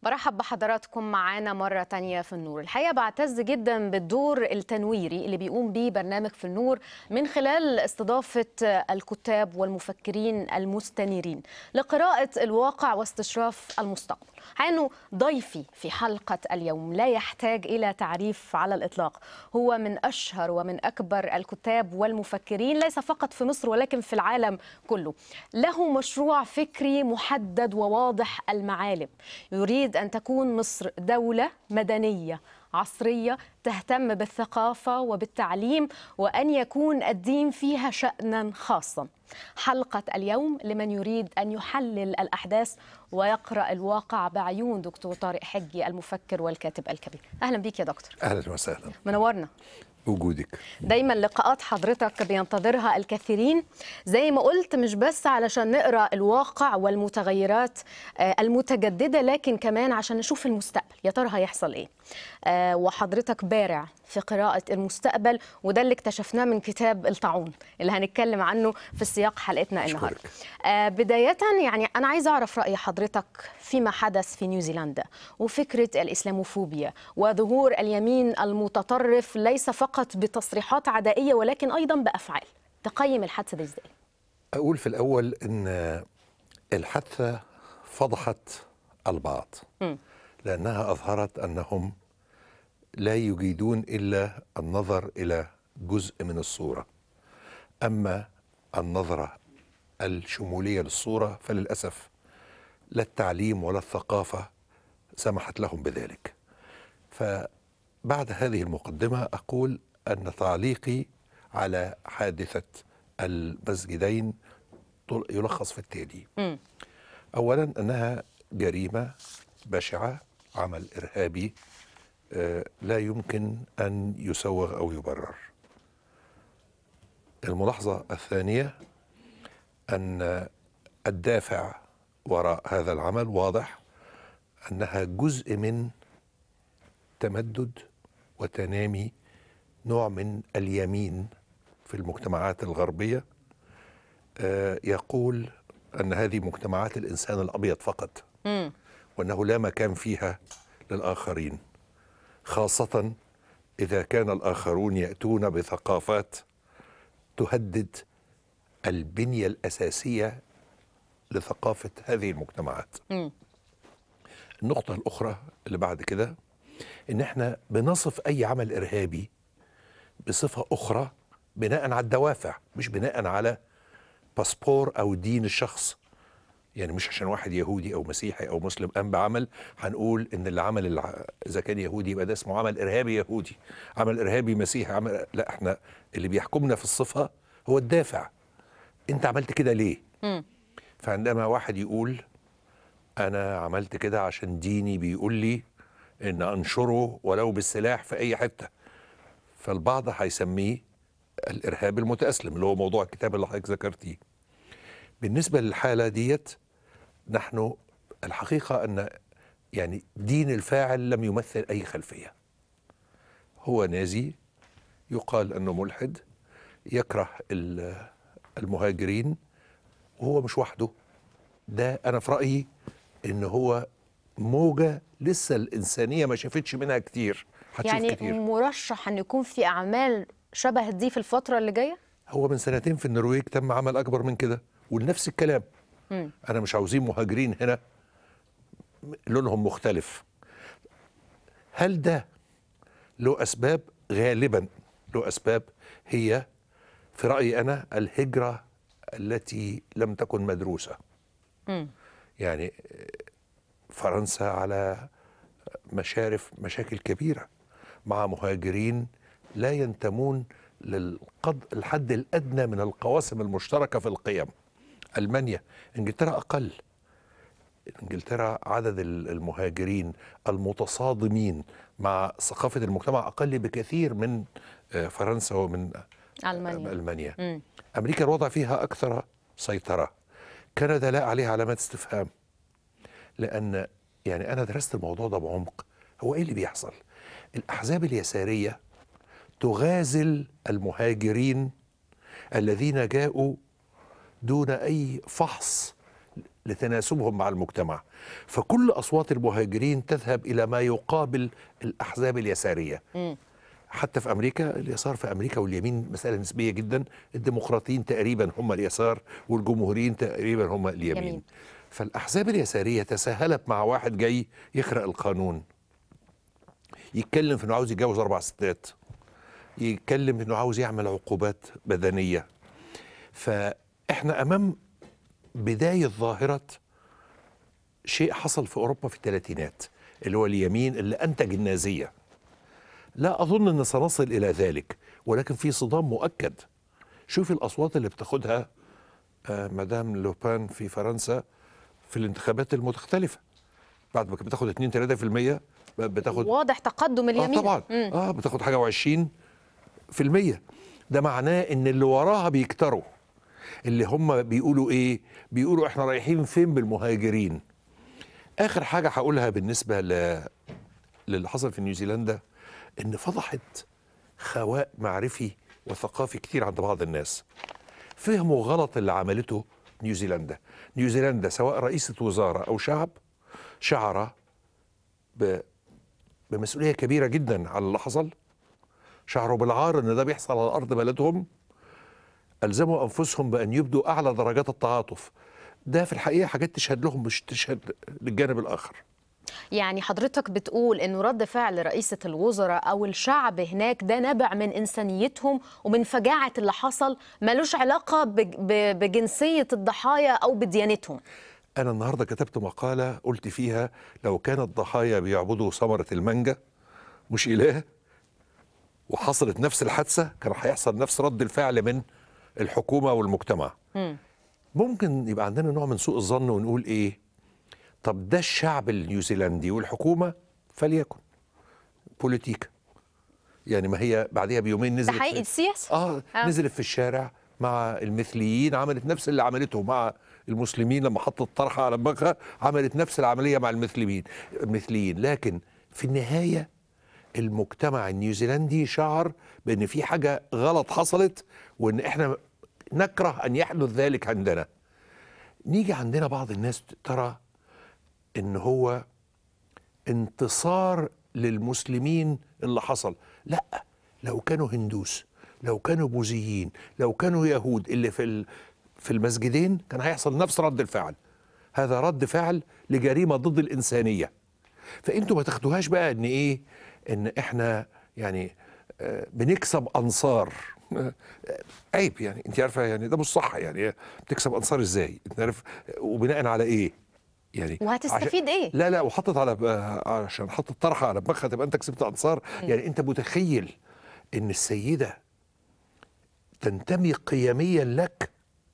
برحب بحضراتكم معانا مرة تانية في النور الحقيقة بعتز جدا بالدور التنويري اللي بيقوم بيه برنامج في النور من خلال استضافة الكتاب والمفكرين المستنيرين لقراءة الواقع واستشراف المستقبل أنه ضيفي في حلقة اليوم لا يحتاج إلى تعريف على الإطلاق هو من أشهر ومن أكبر الكتاب والمفكرين ليس فقط في مصر ولكن في العالم كله له مشروع فكري محدد وواضح المعالم يريد أن تكون مصر دولة مدنية عصرية تهتم بالثقافة وبالتعليم وأن يكون الدين فيها شأنا خاصا حلقة اليوم لمن يريد أن يحلل الأحداث ويقرأ الواقع بعيون دكتور طارق حجي المفكر والكاتب الكبير أهلا بيك يا دكتور اهلا وسهلا منورنا وجودك دايما لقاءات حضرتك بينتظرها الكثيرين زي ما قلت مش بس علشان نقرا الواقع والمتغيرات آه، المتجدده لكن كمان عشان نشوف المستقبل يا ترى هيحصل ايه آه، وحضرتك بارع في قراءه المستقبل وده اللي اكتشفناه من كتاب الطاعون اللي هنتكلم عنه في سياق حلقتنا أشكرك. النهارده آه، بدايه يعني انا عايزه اعرف راي حضرتك فيما حدث في نيوزيلندا وفكره الاسلاموفوبيا وظهور اليمين المتطرف ليس فقط بتصريحات عدائيه ولكن ايضا بافعال تقيم الحادثه دي ازاي اقول في الاول ان الحادثه فضحت البعض مم. لانها اظهرت انهم لا يجيدون الا النظر الى جزء من الصوره اما النظره الشموليه للصوره فللاسف لا التعليم ولا الثقافه سمحت لهم بذلك فبعد هذه المقدمه اقول ان تعليقي على حادثه المسجدين طل- يلخص في التالي مم. اولا انها جريمه بشعه عمل ارهابي آه، لا يمكن ان يسوغ او يبرر الملاحظه الثانيه ان الدافع وراء هذا العمل واضح انها جزء من تمدد وتنامي نوع من اليمين في المجتمعات الغربيه آه، يقول ان هذه مجتمعات الانسان الابيض فقط مم. وانه لا مكان فيها للاخرين خاصه اذا كان الاخرون ياتون بثقافات تهدد البنيه الاساسيه لثقافه هذه المجتمعات مم. النقطة الأخرى اللي بعد كده إن إحنا بنصف أي عمل إرهابي بصفة أخرى بناء على الدوافع مش بناء على باسبور أو دين الشخص يعني مش عشان واحد يهودي أو مسيحي أو مسلم قام بعمل هنقول إن اللي عمل الع... إذا كان يهودي يبقى ده اسمه عمل إرهابي يهودي عمل إرهابي مسيحي عمل لا إحنا اللي بيحكمنا في الصفة هو الدافع أنت عملت كده ليه؟ مم. فعندما واحد يقول انا عملت كده عشان ديني بيقول لي ان انشره ولو بالسلاح في اي حته فالبعض هيسميه الارهاب المتاسلم اللي هو موضوع الكتاب اللي حضرتك ذكرتيه بالنسبه للحاله ديت نحن الحقيقه ان يعني دين الفاعل لم يمثل اي خلفيه هو نازي يقال انه ملحد يكره ال- المهاجرين وهو مش وحده ده انا في رايي ان هو موجه لسه الانسانيه ما شافتش منها كتير هتشوف يعني كتير مرشح ان يكون في اعمال شبه دي في الفتره اللي جايه هو من سنتين في النرويج تم عمل اكبر من كده ولنفس الكلام مم. انا مش عاوزين مهاجرين هنا لونهم مختلف هل ده له اسباب غالبا له اسباب هي في رايي انا الهجره التي لم تكن مدروسه مم. يعني فرنسا على مشارف مشاكل كبيرة مع مهاجرين لا ينتمون للقد الحد الأدنى من القواسم المشتركة في القيم ألمانيا إنجلترا أقل إنجلترا عدد ال- المهاجرين المتصادمين مع ثقافة المجتمع أقل بكثير من آه، فرنسا ومن المانيا ألمانيا مم. امريكا الوضع فيها اكثر سيطره كندا لا عليها علامات استفهام لان يعني انا درست الموضوع ده بعمق هو ايه اللي بيحصل الاحزاب اليساريه تغازل المهاجرين الذين جاءوا دون اي فحص لتناسبهم مع المجتمع فكل أصوات المهاجرين تذهب إلى ما يقابل الأحزاب اليسارية حتى في أمريكا اليسار في أمريكا واليمين مسألة نسبية جدا الديمقراطيين تقريبا هم اليسار والجمهوريين تقريبا هم اليمين يمين. فالأحزاب اليسارية تساهلت مع واحد جاي يخرق القانون يتكلم في انه عاوز يتجوز اربع ستات يتكلم في انه عاوز يعمل عقوبات بدنيه فاحنا امام بدايه ظاهره شيء حصل في اوروبا في الثلاثينات اللي هو اليمين اللي انتج النازيه لا اظن ان سنصل الى ذلك ولكن في صدام مؤكد شوف الاصوات اللي بتاخدها آه، مدام لوبان في فرنسا في الانتخابات المختلفه بعد ما كانت بتاخد 2 3% بقت بتاخد واضح تقدم اليمين اه طبعا مم. اه بتاخد حاجه و20 في المية ده معناه ان اللي وراها بيكتروا اللي هم بيقولوا ايه بيقولوا احنا رايحين فين بالمهاجرين اخر حاجه هقولها بالنسبه ل... للي حصل في نيوزيلندا ان فضحت خواء معرفي وثقافي كتير عند بعض الناس فهموا غلط اللي عملته نيوزيلندا نيوزيلندا سواء رئيسة وزارة أو شعب شعر ب... بمسؤولية كبيرة جدا على اللي حصل شعروا بالعار ان ده بيحصل على ارض بلدهم الزموا انفسهم بان يبدوا اعلى درجات التعاطف ده في الحقيقه حاجات تشهد لهم مش تشهد للجانب الاخر يعني حضرتك بتقول انه رد فعل رئيسة الوزراء او الشعب هناك ده نبع من انسانيتهم ومن فجاعة اللي حصل ملوش علاقة بج- ب- بجنسية الضحايا او بديانتهم انا النهارده كتبت مقاله قلت فيها لو كان الضحايا بيعبدوا ثمره المانجا مش اله وحصلت نفس الحادثه كان هيحصل نفس رد الفعل من الحكومه والمجتمع ممكن يبقى عندنا نوع من سوء الظن ونقول ايه طب ده الشعب النيوزيلندي والحكومه فليكن بوليتيكا يعني ما هي بعدها بيومين ده نزلت حقيقي في- السياسة اه آه. نزلت في الشارع مع المثليين عملت نفس اللي عملته مع المسلمين لما حطت طرحه على دماغها عملت نفس العمليه مع المثليين المثليين لكن في النهايه المجتمع النيوزيلندي شعر بان في حاجه غلط حصلت وان احنا نكره ان يحدث ذلك عندنا نيجي عندنا بعض الناس ترى ان هو انتصار للمسلمين اللي حصل لا لو كانوا هندوس لو كانوا بوذيين لو كانوا يهود اللي في ال- في المسجدين كان هيحصل نفس رد الفعل هذا رد فعل لجريمه ضد الانسانيه فانتوا ما تاخدوهاش بقى ان ايه ان احنا يعني آه، بنكسب انصار آه، عيب يعني انت عارفه يعني ده مش صح يعني بتكسب انصار ازاي انت عارف وبناء على ايه يعني وهتستفيد ايه؟ لا لا وحطت على آه، عشان حطت طرحه على دماغها تبقى انت كسبت انصار يعني انت متخيل ان السيده تنتمي قيميا لك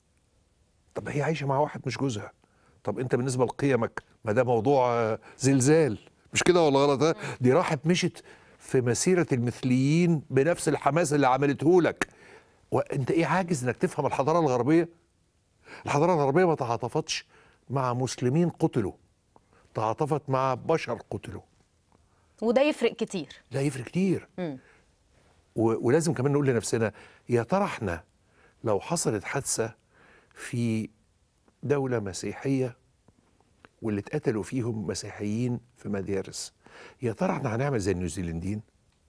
طب هي عايشه مع واحد مش جوزها طب انت بالنسبه لقيمك ما ده موضوع آه، زلزال مش كده ولا غلط ها؟ دي راحت مشت في مسيره المثليين بنفس الحماس اللي عملته لك وانت ايه عاجز انك تفهم الحضاره الغربيه الحضاره الغربيه ما تعاطفتش مع مسلمين قتلوا تعاطفت مع بشر قتلوا وده يفرق كتير لا يفرق كتير مم. و- ولازم كمان نقول لنفسنا يا ترى احنا لو حصلت حادثه في دوله مسيحيه واللي اتقتلوا فيهم مسيحيين في مدارس يا ترى احنا هنعمل زي النيوزيلنديين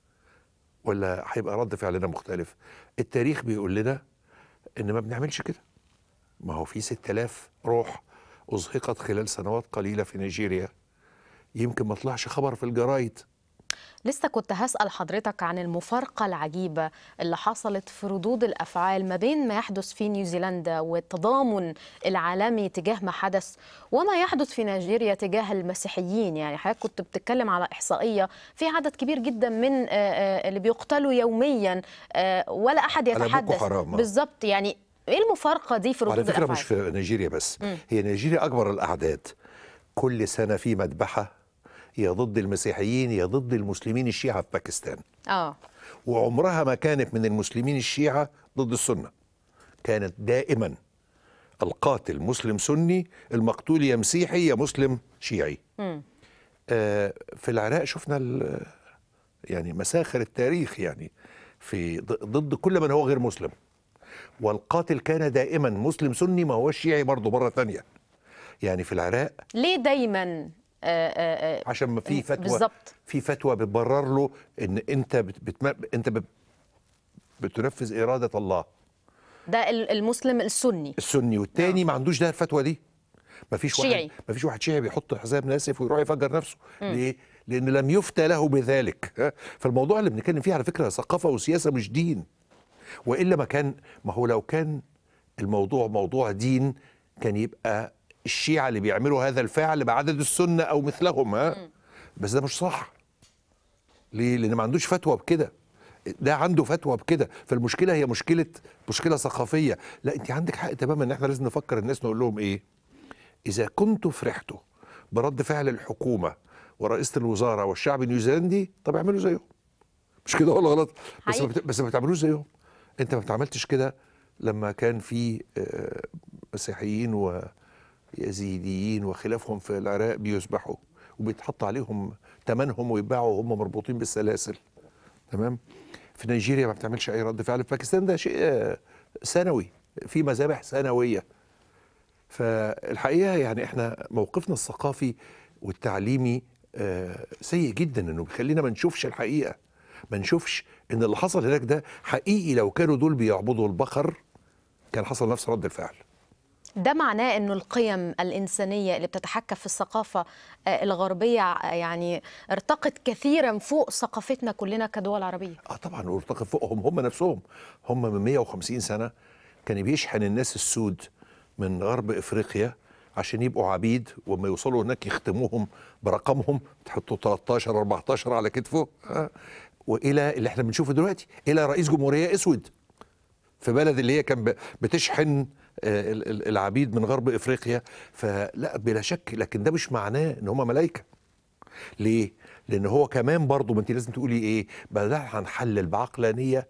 ولا هيبقى رد فعلنا مختلف التاريخ بيقول لنا ان ما بنعملش كده ما هو في 6000 روح أزهقت خلال سنوات قليلة في نيجيريا يمكن ما طلعش خبر في الجرايد لسه كنت هسأل حضرتك عن المفارقة العجيبة اللي حصلت في ردود الأفعال ما بين ما يحدث في نيوزيلندا والتضامن العالمي تجاه ما حدث وما يحدث في نيجيريا تجاه المسيحيين يعني حضرتك كنت بتتكلم على إحصائية في عدد كبير جدا من آه، آه، اللي بيقتلوا يوميا آه، ولا أحد على بوكو يتحدث حرام، آه. بالظبط يعني إيه المفارقة دي في وعلى ردود فكرة الأفعال؟ مش في نيجيريا بس هي نيجيريا أكبر الأعداد كل سنة في مذبحة يا ضد المسيحيين يا ضد المسلمين الشيعة في باكستان آه وعمرها ما كانت من المسلمين الشيعة ضد السنة كانت دائما القاتل مسلم سني المقتول يا مسيحي يا مسلم شيعي مم. آه، في العراق شفنا ال- يعني مساخر التاريخ يعني في ض- ضد كل من هو غير مسلم والقاتل كان دائما مسلم سني ما هو شيعي برضه مرة ثانية يعني في العراق ليه دايما آه، آه، آه، عشان ما في فتوى بالظبط. في فتوى بتبرر له ان انت بت بتم انت بت بتنفذ اراده الله ده ال- المسلم السني السني والتاني ما عندوش ده الفتوى دي ما فيش واحد شيعي. ما فيش واحد شيعي بيحط حزام ناسف ويروح يفجر نفسه ليه لان لم يفتى له بذلك ها؟ فالموضوع اللي بنتكلم فيه على فكره ثقافه وسياسه مش دين والا ما كان ما هو لو كان الموضوع موضوع دين كان يبقى الشيعة اللي بيعملوا هذا الفعل بعدد السنة أو مثلهم ها بس ده مش صح ليه؟ لأن ما عندوش فتوى بكده ده عنده فتوى بكده فالمشكلة هي مشكلة مشكلة ثقافية لا أنت عندك حق تماما إن إحنا لازم نفكر الناس نقول لهم إيه إذا كنتوا فرحتوا برد فعل الحكومة ورئيسة الوزارة والشعب النيوزيلندي طب اعملوا زيهم مش كده ولا غلط بس ما حقيقي. بت... بس ما بتعملوش زيهم انت ما بتعملتش كده لما كان في آه، مسيحيين ويزيديين وخلافهم في العراق بيذبحوا وبيتحط عليهم ثمنهم ويتباعوا وهم مربوطين بالسلاسل تمام في نيجيريا ما بتعملش اي رد فعل في باكستان ده شيء آه، سنوي في مذابح سنويه فالحقيقه يعني احنا موقفنا الثقافي والتعليمي آه، سيء جدا انه بيخلينا ما نشوفش الحقيقه ما نشوفش ان اللي حصل هناك ده حقيقي لو كانوا دول بيعبدوا البقر كان حصل نفس رد الفعل ده معناه انه القيم الانسانيه اللي بتتحكم في الثقافه آه، الغربيه آه، يعني ارتقت كثيرا فوق ثقافتنا كلنا كدول عربيه اه طبعا وارتقى فوقهم هم نفسهم هم من 150 سنه كان بيشحن الناس السود من غرب افريقيا عشان يبقوا عبيد وما يوصلوا هناك يختموهم برقمهم تحطوا 13 14 على كتفه آه. والى اللي احنا بنشوفه دلوقتي الى رئيس جمهوريه اسود في بلد اللي هي كان ب- بتشحن آه، ال- ال- العبيد من غرب افريقيا فلا بلا شك لكن ده مش معناه ان هم ملائكه ليه؟ لان هو كمان برضه ما انت لازم تقولي ايه؟ بدل هنحلل بعقلانيه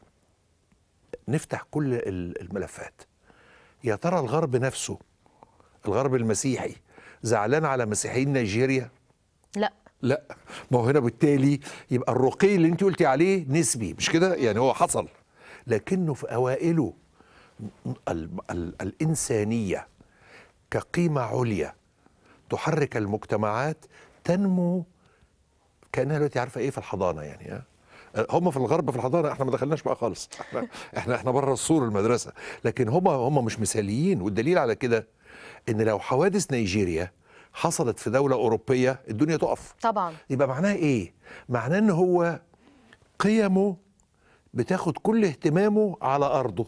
نفتح كل ال- الملفات يا ترى الغرب نفسه الغرب المسيحي زعلان على مسيحيين نيجيريا؟ لا لا ما هو هنا بالتالي يبقى الرقي اللي انت قلتي عليه نسبي مش كده يعني هو حصل لكنه في اوائله ال ال الانسانيه كقيمه عليا تحرك المجتمعات تنمو كانها دلوقتي عارفه ايه في الحضانه يعني ها هم في الغرب في الحضانه احنا ما دخلناش بقى خالص احنا احنا احنا بره السور المدرسه لكن هم هم مش مثاليين والدليل على كده ان لو حوادث نيجيريا حصلت في دوله اوروبيه الدنيا تقف طبعا يبقى معناه ايه معناه ان هو قيمه بتاخد كل اهتمامه على ارضه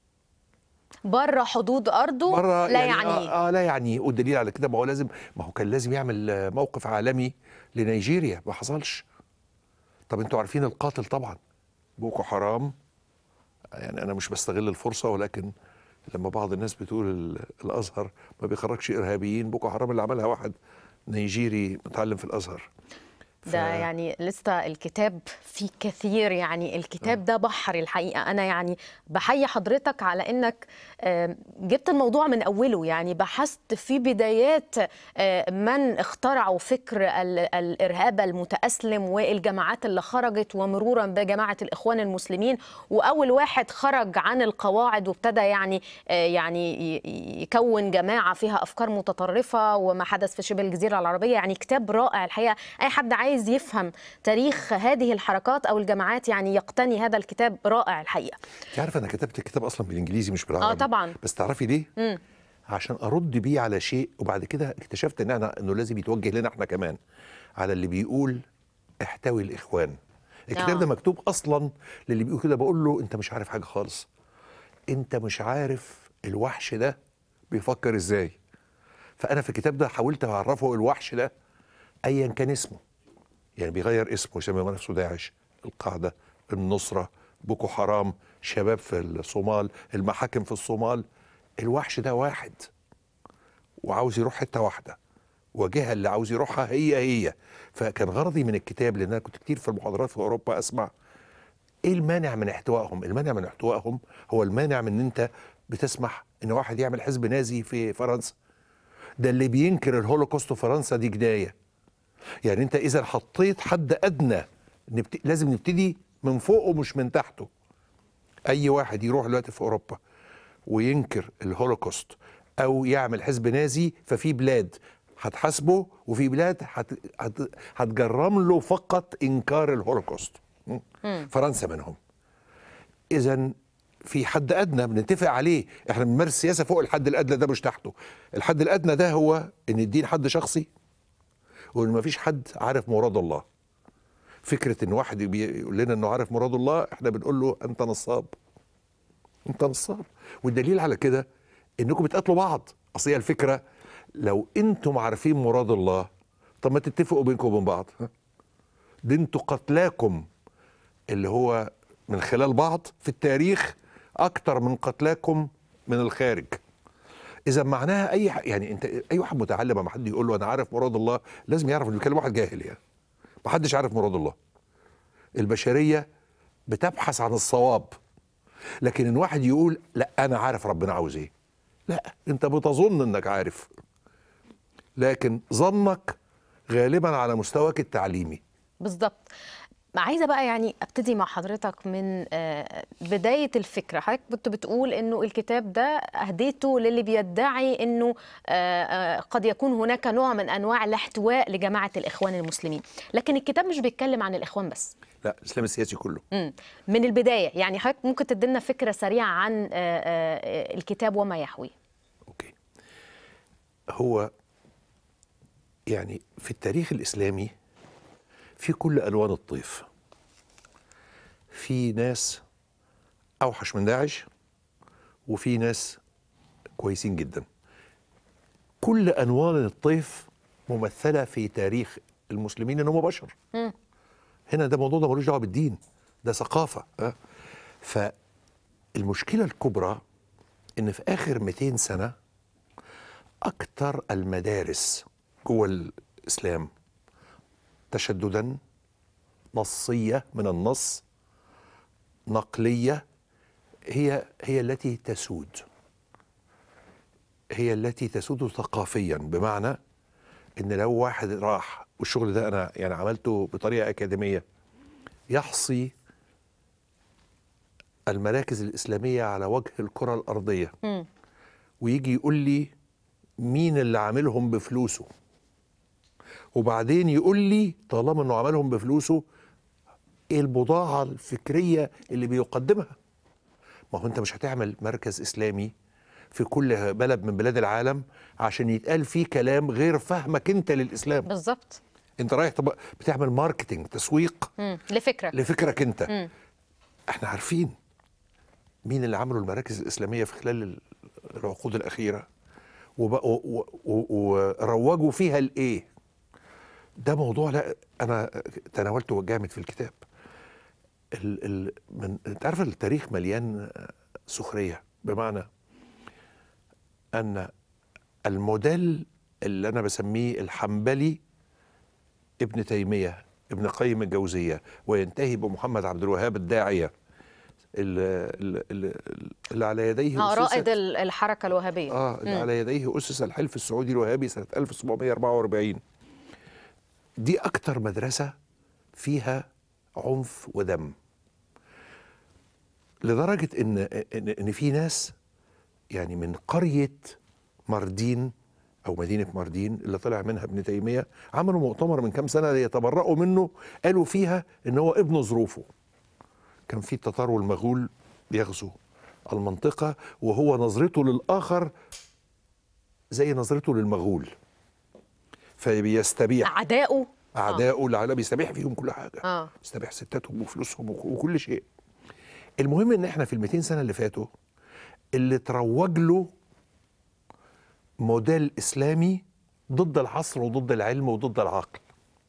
بره حدود ارضه بره لا يعني, آه, اه لا يعني والدليل على كده ما هو لازم ما هو كان لازم يعمل آه، موقف عالمي لنيجيريا ما حصلش طب انتوا عارفين القاتل طبعا بوكو حرام يعني انا مش بستغل الفرصه ولكن لما بعض الناس بتقول ال- الازهر ما بيخرجش ارهابيين بوكو حرام اللي عملها واحد نيجيري متعلم في الازهر ده يعني لسه الكتاب فيه كثير يعني الكتاب ده بحر الحقيقة أنا يعني بحيي حضرتك على إنك آم، جبت الموضوع من أوله يعني بحثت في بدايات آه، من اخترعوا فكر ال- الإرهاب المتأسلم والجماعات اللي خرجت ومرورا بجماعة الإخوان المسلمين وأول واحد خرج عن القواعد وابتدى يعني آه، يعني ي- يكون جماعة فيها أفكار متطرفة وما حدث في شبه الجزيرة العربية يعني كتاب رائع الحقيقة أي حد عايز يفهم تاريخ هذه الحركات أو الجماعات يعني يقتني هذا الكتاب رائع الحقيقة انت عارف انا كتبت الكتاب اصلا بالانجليزي مش بالعربي آه طبعاً. بس تعرفي ليه مم. عشان ارد بيه على شيء وبعد كده اكتشفت ان احنا انه لازم يتوجه لنا احنا كمان على اللي بيقول احتوي الاخوان الكتاب آه. ده مكتوب اصلا للي بيقول كده بقول له انت مش عارف حاجه خالص انت مش عارف الوحش ده بيفكر ازاي فانا في الكتاب ده حاولت اعرفه الوحش ده ايا كان اسمه يعني بيغير اسمه يسمي نفسه داعش القاعده النصره بوكو حرام شباب في الصومال المحاكم في الصومال الوحش ده واحد وعاوز يروح حته واحده وجهه اللي عاوز يروحها هي هي فكان غرضي من الكتاب لان انا كنت كتير في المحاضرات في اوروبا اسمع ايه المانع من احتوائهم المانع من احتوائهم هو المانع من ان انت بتسمح ان واحد يعمل حزب نازي في فرنسا ده اللي بينكر الهولوكوست في فرنسا دي جدايه يعني انت اذا حطيت حد ادنى نبت... لازم نبتدي من فوقه مش من تحته اي واحد يروح دلوقتي في اوروبا وينكر الهولوكوست او يعمل حزب نازي ففي بلاد هتحاسبه وفي بلاد هت... هت... هتجرم له فقط انكار الهولوكوست م? فرنسا منهم اذا في حد ادنى بنتفق عليه احنا بنمارس سياسه فوق الحد الادنى ده مش تحته الحد الادنى ده هو ان الدين حد شخصي وان ما فيش حد عارف مراد الله فكره ان واحد بيقول لنا انه عارف مراد الله احنا بنقول له انت نصاب انت نصاب والدليل على كده انكم بتقاتلوا بعض اصل هي الفكره لو انتم عارفين مراد الله طب ما تتفقوا بينكم وبين بعض ها؟ ده انتوا قتلاكم اللي هو من خلال بعض في التاريخ اكتر من قتلاكم من الخارج اذا معناها اي ح... يعني انت اي واحد متعلم لما حد يقول له انا عارف مراد الله لازم يعرف انه بيتكلم واحد جاهل يعني ما حدش عارف مراد الله البشريه بتبحث عن الصواب لكن ان واحد يقول لا انا عارف ربنا عاوز ايه لا انت بتظن انك عارف لكن ظنك غالبا على مستواك التعليمي بالظبط عايزه بقى يعني ابتدي مع حضرتك من آه، بدايه الفكره حضرتك كنت بتقول انه الكتاب ده اهديته للي بيدعي انه آه، آه، قد يكون هناك نوع من انواع الاحتواء لجماعه الاخوان المسلمين لكن الكتاب مش بيتكلم عن الاخوان بس لا الاسلام السياسي كله مم. من البدايه يعني حضرتك ممكن تدينا فكره سريعه عن آه، آه، الكتاب وما يحويه اوكي هو يعني في التاريخ الاسلامي في كل الوان الطيف في ناس اوحش من داعش وفي ناس كويسين جدا كل الوان الطيف ممثله في تاريخ المسلمين انهم بشر مم. هنا ده موضوع ده ملوش دعوه بالدين ده ثقافه أه؟ فالمشكله الكبرى ان في اخر 200 سنه اكثر المدارس جوه الاسلام تشددا نصيه من النص نقليه هي هي التي تسود هي التي تسود ثقافيا بمعنى ان لو واحد راح والشغل ده انا يعني عملته بطريقه اكاديميه يحصي المراكز الاسلاميه على وجه الكره الارضيه مم. ويجي يقول لي مين اللي عاملهم بفلوسه وبعدين يقول لي طالما انه عملهم بفلوسه ايه البضاعه الفكريه اللي بيقدمها ما هو انت مش هتعمل مركز اسلامي في كل بلد من بلاد العالم عشان يتقال فيه كلام غير فهمك انت للاسلام بالظبط انت رايح طب بتعمل ماركتينج تسويق مم. لفكره لفكرك انت مم. احنا عارفين مين اللي عملوا المراكز الاسلاميه في خلال ال- العقود الاخيره وب- و- و- و- وروجوا فيها الايه ده موضوع لا انا تناولته جامد في الكتاب ال ال من انت عارف التاريخ مليان سخريه بمعنى ان الموديل اللي انا بسميه الحنبلي ابن تيميه ابن قيم الجوزيه وينتهي بمحمد عبد الوهاب الداعيه اللي, اللي, اللي على يديه آه، أسست- رائد ال- الحركه الوهابيه اه اللي مم. على يديه اسس الحلف السعودي الوهابي سنه 1744 دي اكتر مدرسه فيها عنف ودم لدرجه ان ان, إن في ناس يعني من قريه مردين او مدينه مردين اللي طلع منها ابن تيميه عملوا مؤتمر من كام سنه ليتبرؤوا منه قالوا فيها ان هو ابن ظروفه كان في التتار والمغول بيغزوا المنطقة وهو نظرته للآخر زي نظرته للمغول فبيستبيح اعدائه أعدائه اللي بيستبيح فيهم كل حاجة اه بيستبيح ستاتهم وفلوسهم وك- وكل شيء المهم ان احنا في ال 200 سنة اللي فاتوا اللي تروج له موديل إسلامي ضد العصر وضد العلم وضد العقل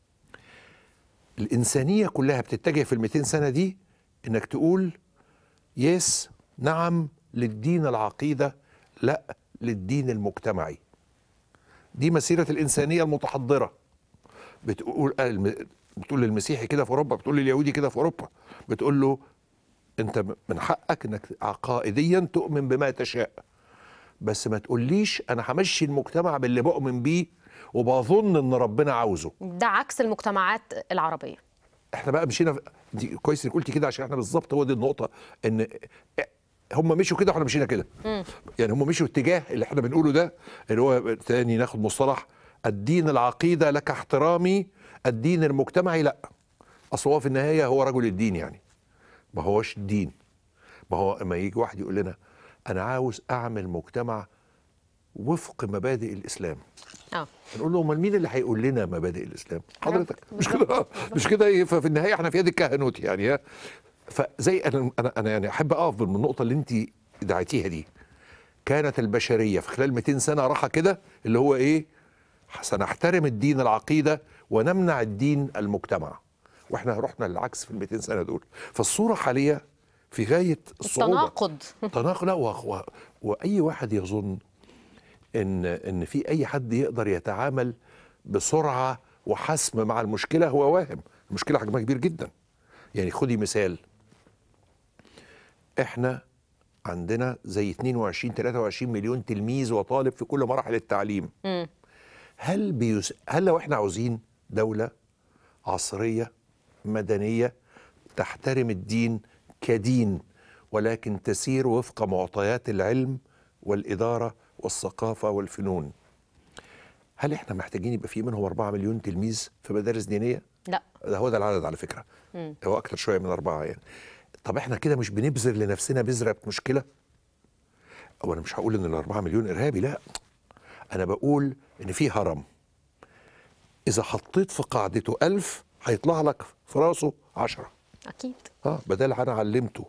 الإنسانية كلها بتتجه في ال 200 سنة دي إنك تقول يس نعم للدين العقيدة لا للدين المجتمعي دي مسيرة الإنسانية المتحضرة بتقول الم- بتقول للمسيحي كده في أوروبا بتقول لليهودي كده في أوروبا بتقول له أنت من حقك إنك عقائديا تؤمن بما تشاء بس ما تقوليش أنا همشي المجتمع باللي بؤمن بيه وبظن إن ربنا عاوزه ده عكس المجتمعات العربيه احنا بقى مشينا في- دي كويس انك قلتي كده عشان احنا بالظبط هو دي النقطه ان هم مشوا كده واحنا مشينا كده يعني هم مشوا اتجاه اللي احنا بنقوله ده اللي هو تاني ناخد مصطلح الدين العقيده لك احترامي الدين المجتمعي لا اصل هو في النهايه هو رجل الدين يعني ما هوش الدين ما هو اما يجي واحد يقول لنا انا عاوز اعمل مجتمع وفق مبادئ الاسلام اه نقول له امال مين اللي هيقول لنا مبادئ الاسلام حضرتك مش كده مش كده ايه ففي النهايه احنا في يد الكهنوت يعني ها؟ فزي انا انا انا يعني احب اقف من النقطه اللي انت دعيتيها دي كانت البشريه في خلال 200 سنه راحه كده اللي هو ايه سنحترم الدين العقيده ونمنع الدين المجتمع واحنا رحنا للعكس في ال 200 سنه دول فالصوره حاليا في غايه الصعوبه التناقض تناقض لا و... و... واي واحد يظن ان ان في اي حد يقدر يتعامل بسرعه وحسم مع المشكله هو واهم المشكله حجمها كبير جدا يعني خدي مثال احنا عندنا زي 22 23 مليون تلميذ وطالب في كل مراحل التعليم مم. هل بيس... هل لو احنا عاوزين دوله عصريه مدنيه تحترم الدين كدين ولكن تسير وفق معطيات العلم والاداره والثقافه والفنون هل احنا محتاجين يبقى في منهم 4 مليون تلميذ في مدارس دينيه لا ده هو ده العدد على فكره مم. هو اكتر شويه من اربعه يعني طب احنا كده مش بنبذر لنفسنا بذره مشكله او انا مش هقول ان الاربعه مليون ارهابي لا انا بقول ان في هرم اذا حطيت في قاعدته ألف هيطلع لك في راسه عشرة اكيد اه بدل انا علمته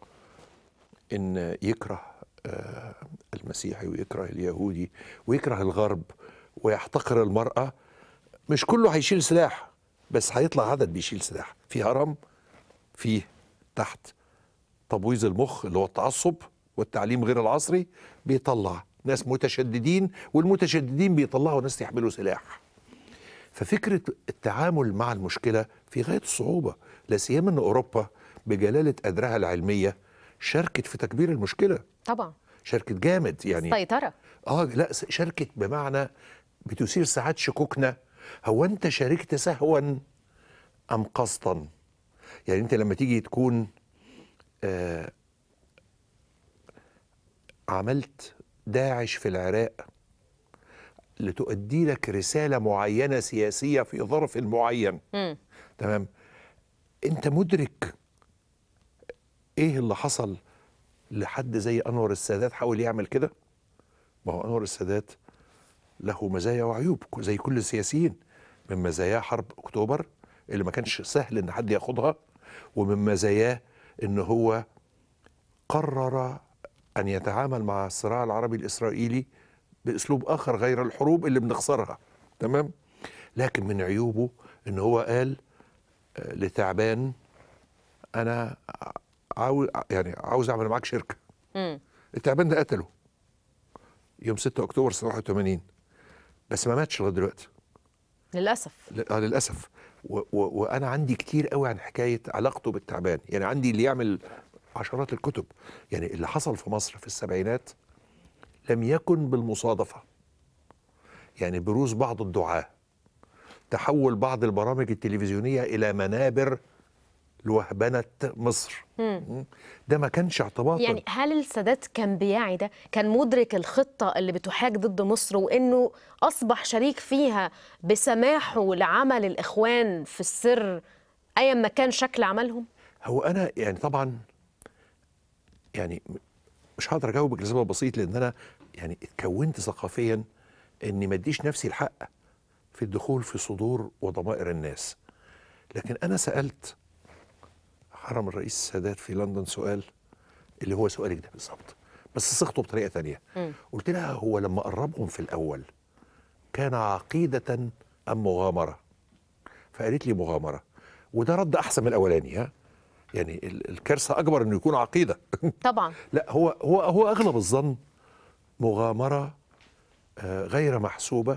ان يكره آه المسيحي ويكره اليهودي ويكره الغرب ويحتقر المرأة مش كله هيشيل سلاح بس هيطلع عدد بيشيل سلاح في هرم فيه تحت تبويظ المخ اللي هو التعصب والتعليم غير العصري بيطلع ناس متشددين والمتشددين بيطلعوا ناس يحملوا سلاح ففكرة التعامل مع المشكلة في غاية الصعوبة لا سيما أن أوروبا بجلالة قدرها العلمية شاركت في تكبير المشكلة طبعا شاركت جامد يعني سيطره اه لا س- شاركت بمعنى بتثير ساعات شكوكنا هو انت شاركت سهوا ام قصدا يعني انت لما تيجي تكون آه عملت داعش في العراق لتؤدي لك رسالة معينة سياسية في ظرف معين مم. تمام انت مدرك ايه اللي حصل لحد زي انور السادات حاول يعمل كده ما هو انور السادات له مزايا وعيوب ك- زي كل السياسيين من مزاياه حرب اكتوبر اللي ما كانش سهل ان حد ياخدها ومن مزاياه ان هو قرر ان يتعامل مع الصراع العربي الاسرائيلي باسلوب اخر غير الحروب اللي بنخسرها تمام لكن من عيوبه ان هو قال آه، لتعبان انا عاوز يعني عاوز اعمل معاك شركه مم. التعبان ده قتله يوم 6 اكتوبر سنه 81 بس ما ماتش لغايه دلوقتي للاسف ل- آه للاسف و و وانا عندي كتير قوي عن حكايه علاقته بالتعبان يعني عندي اللي يعمل عشرات الكتب يعني اللي حصل في مصر في السبعينات لم يكن بالمصادفه يعني بروز بعض الدعاه تحول بعض البرامج التلفزيونيه الى منابر لوهبنه مصر مم. ده ما كانش اعتباطا يعني هل السادات كان بيعي ده كان مدرك الخطة اللي بتحاك ضد مصر وإنه أصبح شريك فيها بسماحه لعمل الإخوان في السر أيا ما كان شكل عملهم هو انا يعني طبعا يعني م- مش هقدر اجاوبك لسبب بسيط لان انا يعني اتكونت ثقافيا اني ما اديش نفسي الحق في الدخول في صدور وضمائر الناس لكن انا سالت حرم الرئيس السادات في لندن سؤال اللي هو سؤالك ده بالظبط بس صيغته بطريقه تانية مم. قلت لها هو لما قربهم في الاول كان عقيده ام مغامره فقالت لي مغامره وده رد احسن من الاولاني ها يعني ال- الكارثه اكبر انه يكون عقيده طبعا لا هو هو هو اغلب الظن مغامره آه، غير محسوبه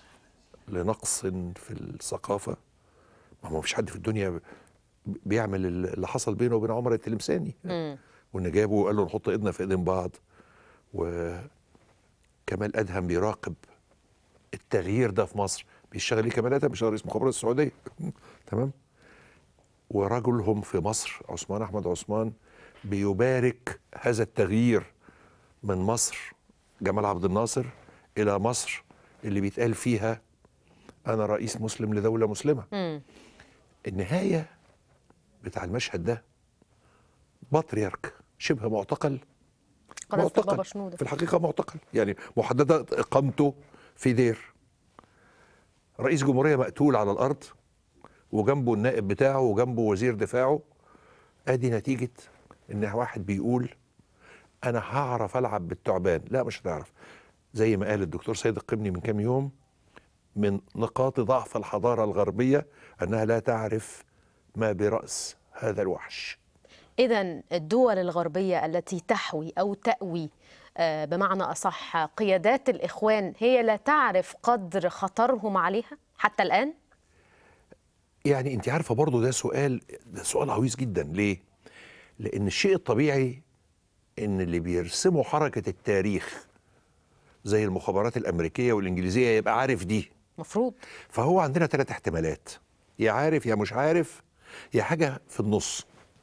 لنقص في الثقافه ما هو مفيش حد في الدنيا ب- بيعمل اللي حصل بينه وبين عمر التلمساني مم. وان جابه وقال له نحط ايدنا في ايدين بعض وكمال ادهم بيراقب التغيير ده في مصر بيشتغل ايه كمال ادهم بيشتغل رئيس مخابرات السعوديه تمام ورجلهم في مصر عثمان احمد عثمان بيبارك هذا التغيير من مصر جمال عبد الناصر الى مصر اللي بيتقال فيها انا رئيس مسلم لدوله مسلمه مم. النهايه بتاع المشهد ده بطريرك شبه معتقل قداسة البابا شنودة في الحقيقه معتقل يعني محدده اقامته في دير رئيس جمهوريه مقتول على الارض وجنبه النائب بتاعه وجنبه وزير دفاعه ادي نتيجه ان واحد بيقول انا هعرف العب بالتعبان لا مش هتعرف زي ما قال الدكتور سيد القبني من كام يوم من نقاط ضعف الحضاره الغربيه انها لا تعرف ما براس هذا الوحش إذا الدول الغربية التي تحوي أو تأوي آه، بمعنى أصح قيادات الإخوان هي لا تعرف قدر خطرهم عليها حتى الآن؟ يعني انت عارفه برضو ده سؤال ده سؤال عويص جدا ليه لان الشيء الطبيعي ان اللي بيرسموا حركه التاريخ زي المخابرات الامريكيه والانجليزيه يبقى عارف دي مفروض فهو عندنا ثلاث احتمالات يا عارف يا مش عارف يا حاجه في النص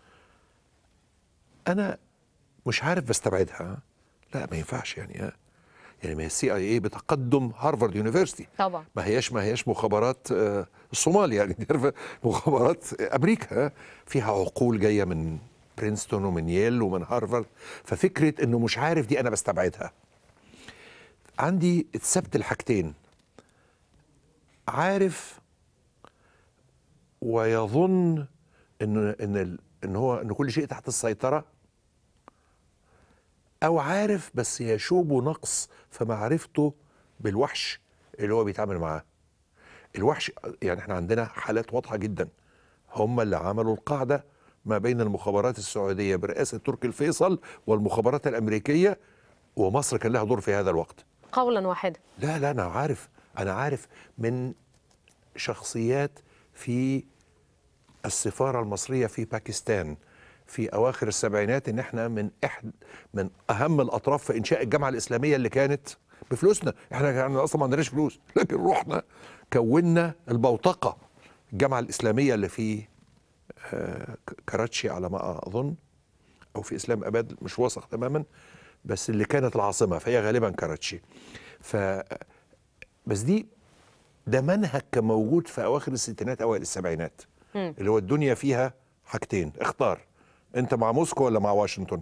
انا مش عارف بستبعدها لا ما ينفعش يعني ها يعني ما هي السي اي اي بتقدم هارفارد يونيفرستي طبعا ما هياش ما هياش مخابرات آه، الصومال يعني دي عارفة مخابرات امريكا آه، فيها عقول جايه من برينستون ومن ييل ومن هارفارد ففكره انه مش عارف دي انا بستبعدها عندي اتثبت الحاجتين عارف ويظن ان ان ال- ان هو ان كل شيء تحت السيطره او عارف بس يشوب نقص في معرفته بالوحش اللي هو بيتعامل معاه الوحش يعني احنا عندنا حالات واضحه جدا هم اللي عملوا القاعده ما بين المخابرات السعوديه برئاسه تركي الفيصل والمخابرات الامريكيه ومصر كان لها دور في هذا الوقت قولا واحدا لا لا انا عارف انا عارف من شخصيات في السفاره المصريه في باكستان في اواخر السبعينات ان احنا من احد من اهم الاطراف في انشاء الجامعه الاسلاميه اللي كانت بفلوسنا احنا كان اصلا ما عندناش فلوس لكن رحنا كونا البوتقه الجامعه الاسلاميه اللي في آه، ك- كراتشي على ما اظن او في اسلام اباد مش واثق تماما بس اللي كانت العاصمه فهي غالبا كراتشي ف بس دي ده منهج كان موجود في اواخر الستينات اوائل السبعينات مم. اللي هو الدنيا فيها حاجتين اختار انت مع موسكو ولا مع واشنطن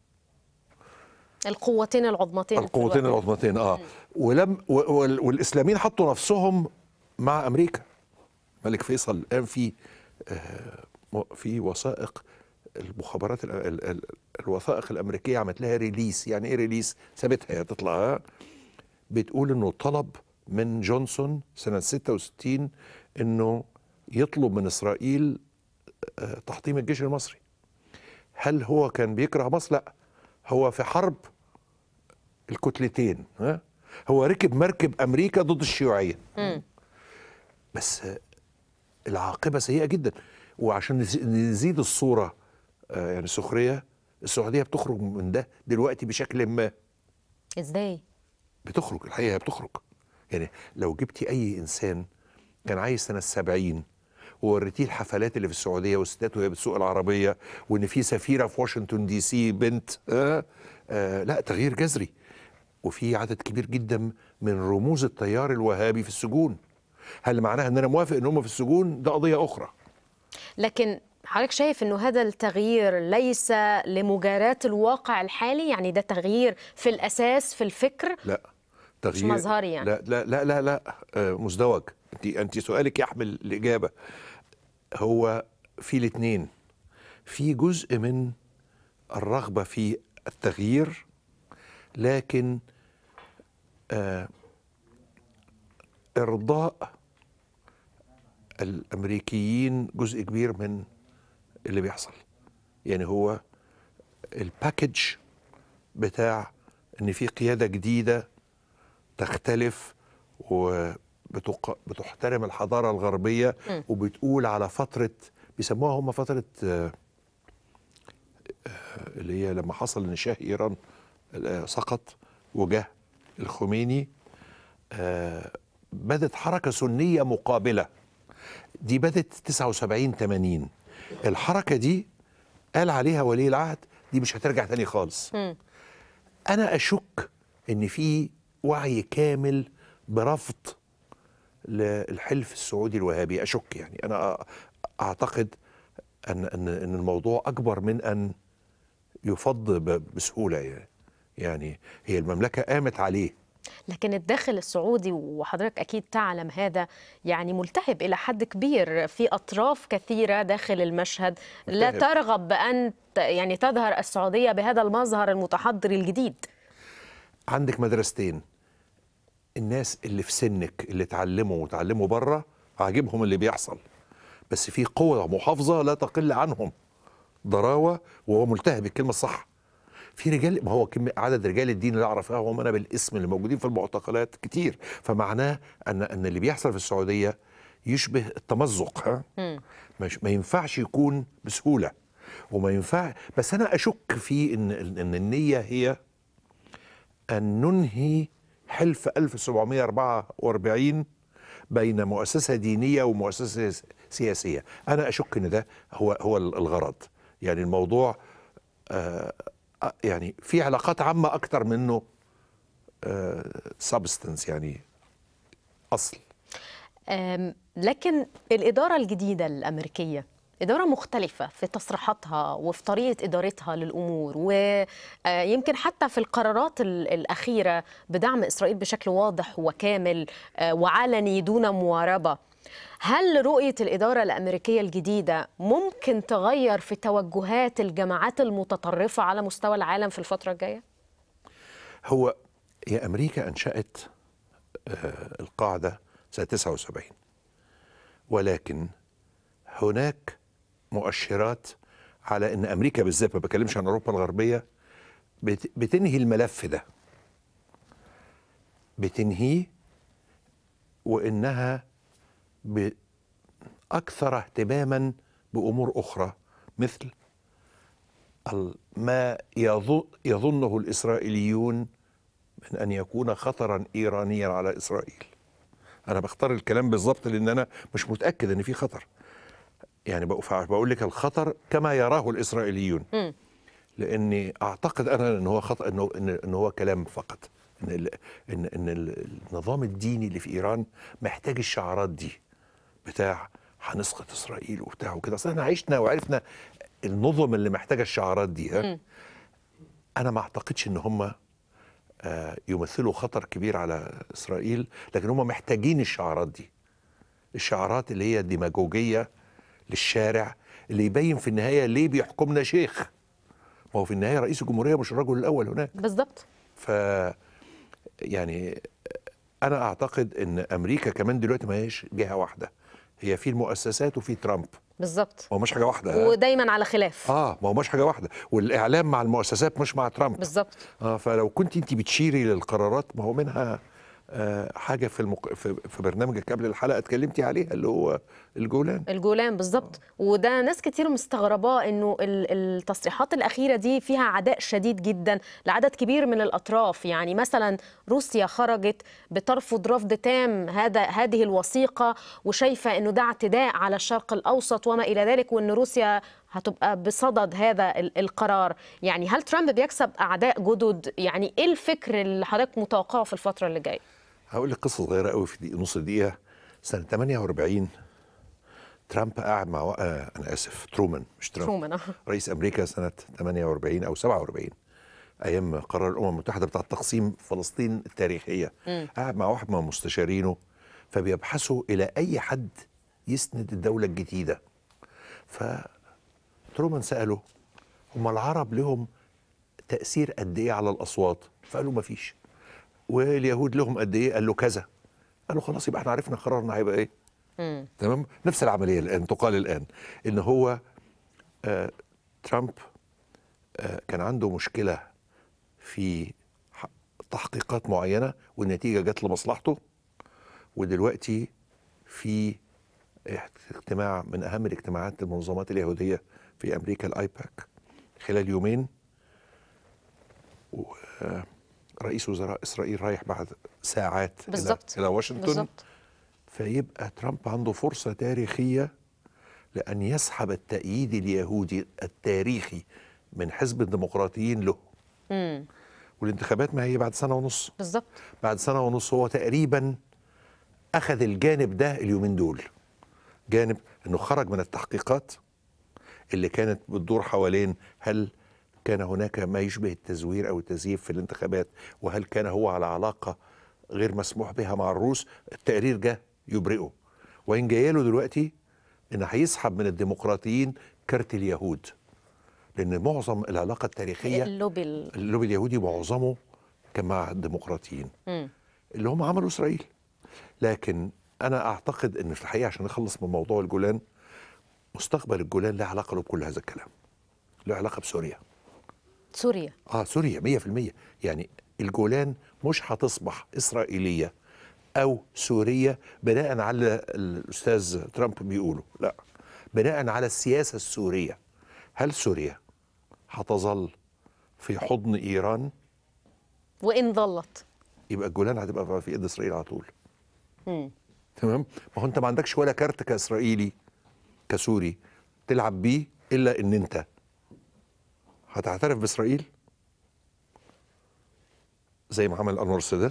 القوتين العظمتين في القوتين الوقت. العظمتين اه ولم و- وال- والاسلاميين حطوا نفسهم مع امريكا الملك فيصل قام في آه، م- في وثائق المخابرات ال- ال- ال- الوثائق الامريكيه عملت لها ريليس يعني ايه ريليس سابتها هي تطلع آه، بتقول انه طلب من جونسون سنه 66 انه يطلب من اسرائيل آه، تحطيم الجيش المصري هل هو كان بيكره مصر لا هو في حرب الكتلتين ها هو ركب مركب امريكا ضد الشيوعيه مم. بس آه، العاقبه سيئه جدا وعشان نز- نزيد الصوره آه، يعني سخريه السعوديه بتخرج من ده دلوقتي بشكل ما ازاي بتخرج الحقيقه هي بتخرج يعني لو جبتي اي انسان كان عايز سنه السبعين ووريتيه الحفلات اللي في السعوديه والستات وهي بتسوق العربيه وان في سفيره في واشنطن دي سي بنت آه آه لا تغيير جذري وفي عدد كبير جدا من رموز التيار الوهابي في السجون هل معناها ان انا موافق ان هم في السجون ده قضيه اخرى لكن حضرتك شايف انه هذا التغيير ليس لمجاراة الواقع الحالي يعني ده تغيير في الاساس في الفكر لا تغيير مظهري يعني. لا لا لا لا, لا آه مزدوج انت انت سؤالك يحمل الاجابه هو في الاثنين في جزء من الرغبه في التغيير لكن آه ارضاء الامريكيين جزء كبير من اللي بيحصل يعني هو الباكج بتاع ان في قياده جديده تختلف وبتحترم الحضاره الغربيه م. وبتقول على فتره بيسموها هم فتره آه، آه، اللي هي لما حصل ان شاه ايران آه، سقط وجه الخميني آه، بدت حركه سنيه مقابله دي بدت 79 80 الحركه دي قال عليها ولي العهد دي مش هترجع تاني خالص انا اشك ان في وعي كامل برفض للحلف السعودي الوهابي اشك يعني انا اعتقد ان ان ان الموضوع اكبر من ان يفض ب- بسهوله يعني يعني هي المملكه قامت عليه لكن الداخل السعودي وحضرتك أكيد تعلم هذا يعني ملتهب إلى حد كبير في أطراف كثيرة داخل المشهد لا ملتهب. ترغب بأن ت- يعني تظهر السعودية بهذا المظهر المتحضر الجديد عندك مدرستين الناس اللي في سنك اللي اتعلموا وتعلموا بره عاجبهم اللي بيحصل بس في قوة محافظة لا تقل عنهم ضراوة وهو ملتهب الكلمة الصح في رجال ما هو كم عدد رجال الدين اللي اعرفهم انا بالاسم اللي موجودين في المعتقلات كتير فمعناه ان ان اللي بيحصل في السعوديه يشبه التمزق ها مش ما ينفعش يكون بسهوله وما ينفع بس انا اشك في ان ان النيه هي أن ننهي حلف 1744 بين مؤسسة دينية ومؤسسة سياسية أنا أشك أن ده هو هو الغرض يعني الموضوع آه آه، يعني في علاقات عامة أكتر منه سبستنس يعني أصل أم، لكن الإدارة الجديدة الأمريكية إدارة مختلفة في تصريحاتها وفي طريقة إدارتها للأمور ويمكن حتى في القرارات ال- الأخيرة بدعم إسرائيل بشكل واضح وكامل آه، وعلني دون مواربة هل رؤية الإدارة الأمريكية الجديدة ممكن تغير في توجهات الجماعات المتطرفة على مستوى العالم في الفترة الجاية؟ هو هي أمريكا أنشأت آه، القاعدة سنة 79 ولكن هناك مؤشرات على أن أمريكا بالذات ما بكلمش عن أوروبا الغربية بت- بتنهي الملف ده بتنهيه وإنها ب- أكثر اهتماما بأمور أخرى مثل ال- ما يظن يظنه الإسرائيليون من أن يكون خطرا إيرانيا على إسرائيل أنا بختار الكلام بالظبط لأن أنا مش متأكد أن في خطر يعني بقو- بقول لك الخطر كما يراه الإسرائيليون لأني أعتقد أنا أن هو خطأ أنه أن أن هو كلام فقط ان ال- ان ان ال- النظام الديني اللي في ايران محتاج الشعارات دي بتاع هنسقط اسرائيل وبتاع وكده اصل احنا عشنا وعرفنا النظم اللي محتاجه الشعارات دي ها انا ما اعتقدش ان هم آه، يمثلوا خطر كبير على اسرائيل لكن هم محتاجين الشعارات دي الشعارات اللي هي ديماجوجيه للشارع اللي يبين في النهايه ليه بيحكمنا شيخ ما هو في النهايه رئيس الجمهوريه مش الرجل الاول هناك بالضبط ف يعني انا اعتقد ان امريكا كمان دلوقتي ما هيش جهه واحده هي في المؤسسات وفي ترامب بالضبط هو مش حاجه واحده ها؟ ودايما على خلاف اه ما هو مش حاجه واحده والاعلام مع المؤسسات مش مع ترامب بالضبط اه فلو كنت انت بتشيري للقرارات ما هو منها آه حاجه في المق... في, في برنامجك قبل الحلقه اتكلمتي عليها اللي هو الجولان الجولان بالظبط وده ناس كتير مستغرباه انه ال- التصريحات الاخيره دي فيها عداء شديد جدا لعدد كبير من الاطراف يعني مثلا روسيا خرجت بترفض رفض تام هذا هذه الوثيقه وشايفه انه ده اعتداء على الشرق الاوسط وما الى ذلك وان روسيا هتبقى بصدد هذا ال- القرار يعني هل ترامب بيكسب اعداء جدد يعني ايه الفكر اللي حضرتك متوقعه في الفتره اللي جايه هقول لك قصه صغيره قوي في دقيقة نص دقيقه سنه 48 ترامب قاعد مع آه انا اسف ترومان مش ترامب ترومان، آه. رئيس امريكا سنه 48 او 47 ايام قرار الامم المتحده بتاع تقسيم فلسطين التاريخيه قاعد مع واحد من مستشارينه فبيبحثوا الى اي حد يسند الدوله الجديده فترومان ساله هم العرب لهم تاثير قد ايه على الاصوات فقالوا ما فيش واليهود لهم قد ايه قال له كذا قالوا خلاص يبقى احنا عرفنا قرارنا هيبقى ايه تمام نفس العمليه الان تقال الان ان هو آه ترامب آه كان عنده مشكله في ح- تحقيقات معينه والنتيجه جت لمصلحته ودلوقتي في اجتماع من اهم الاجتماعات المنظمات اليهوديه في امريكا الايباك خلال يومين رئيس وزراء اسرائيل رايح بعد ساعات إلى- بالظبط الى واشنطن بالظبط فيبقى ترامب عنده فرصة تاريخية لأن يسحب التأييد اليهودي التاريخي من حزب الديمقراطيين له امم والانتخابات ما هي بعد سنه ونص بالظبط بعد سنه ونص هو تقريبا اخذ الجانب ده اليومين دول جانب انه خرج من التحقيقات اللي كانت بتدور حوالين هل كان هناك ما يشبه التزوير او التزييف في الانتخابات وهل كان هو على علاقه غير مسموح بها مع الروس التقرير جه يبرئه وان جاي له دلوقتي ان هيسحب من الديمقراطيين كارت اليهود لان معظم العلاقه التاريخيه اللوبي ال... اللوبي اليهودي معظمه كان مع الديمقراطيين مم. اللي هم عملوا اسرائيل لكن انا اعتقد ان في الحقيقه عشان نخلص من موضوع الجولان مستقبل الجولان له علاقه له بكل هذا الكلام له علاقه بسوريا سوريا اه سوريا 100% يعني الجولان مش هتصبح اسرائيليه او سوريه بناء على الاستاذ ترامب بيقوله لا بناء على السياسه السوريه هل سوريا هتظل في حضن ايران وان ظلت يبقى الجولان هتبقى في ايد اسرائيل على طول مم. تمام ما هو انت ما عندكش ولا كارت كاسرائيلي كسوري تلعب بيه الا ان انت هتعترف باسرائيل زي ما عمل انور السادات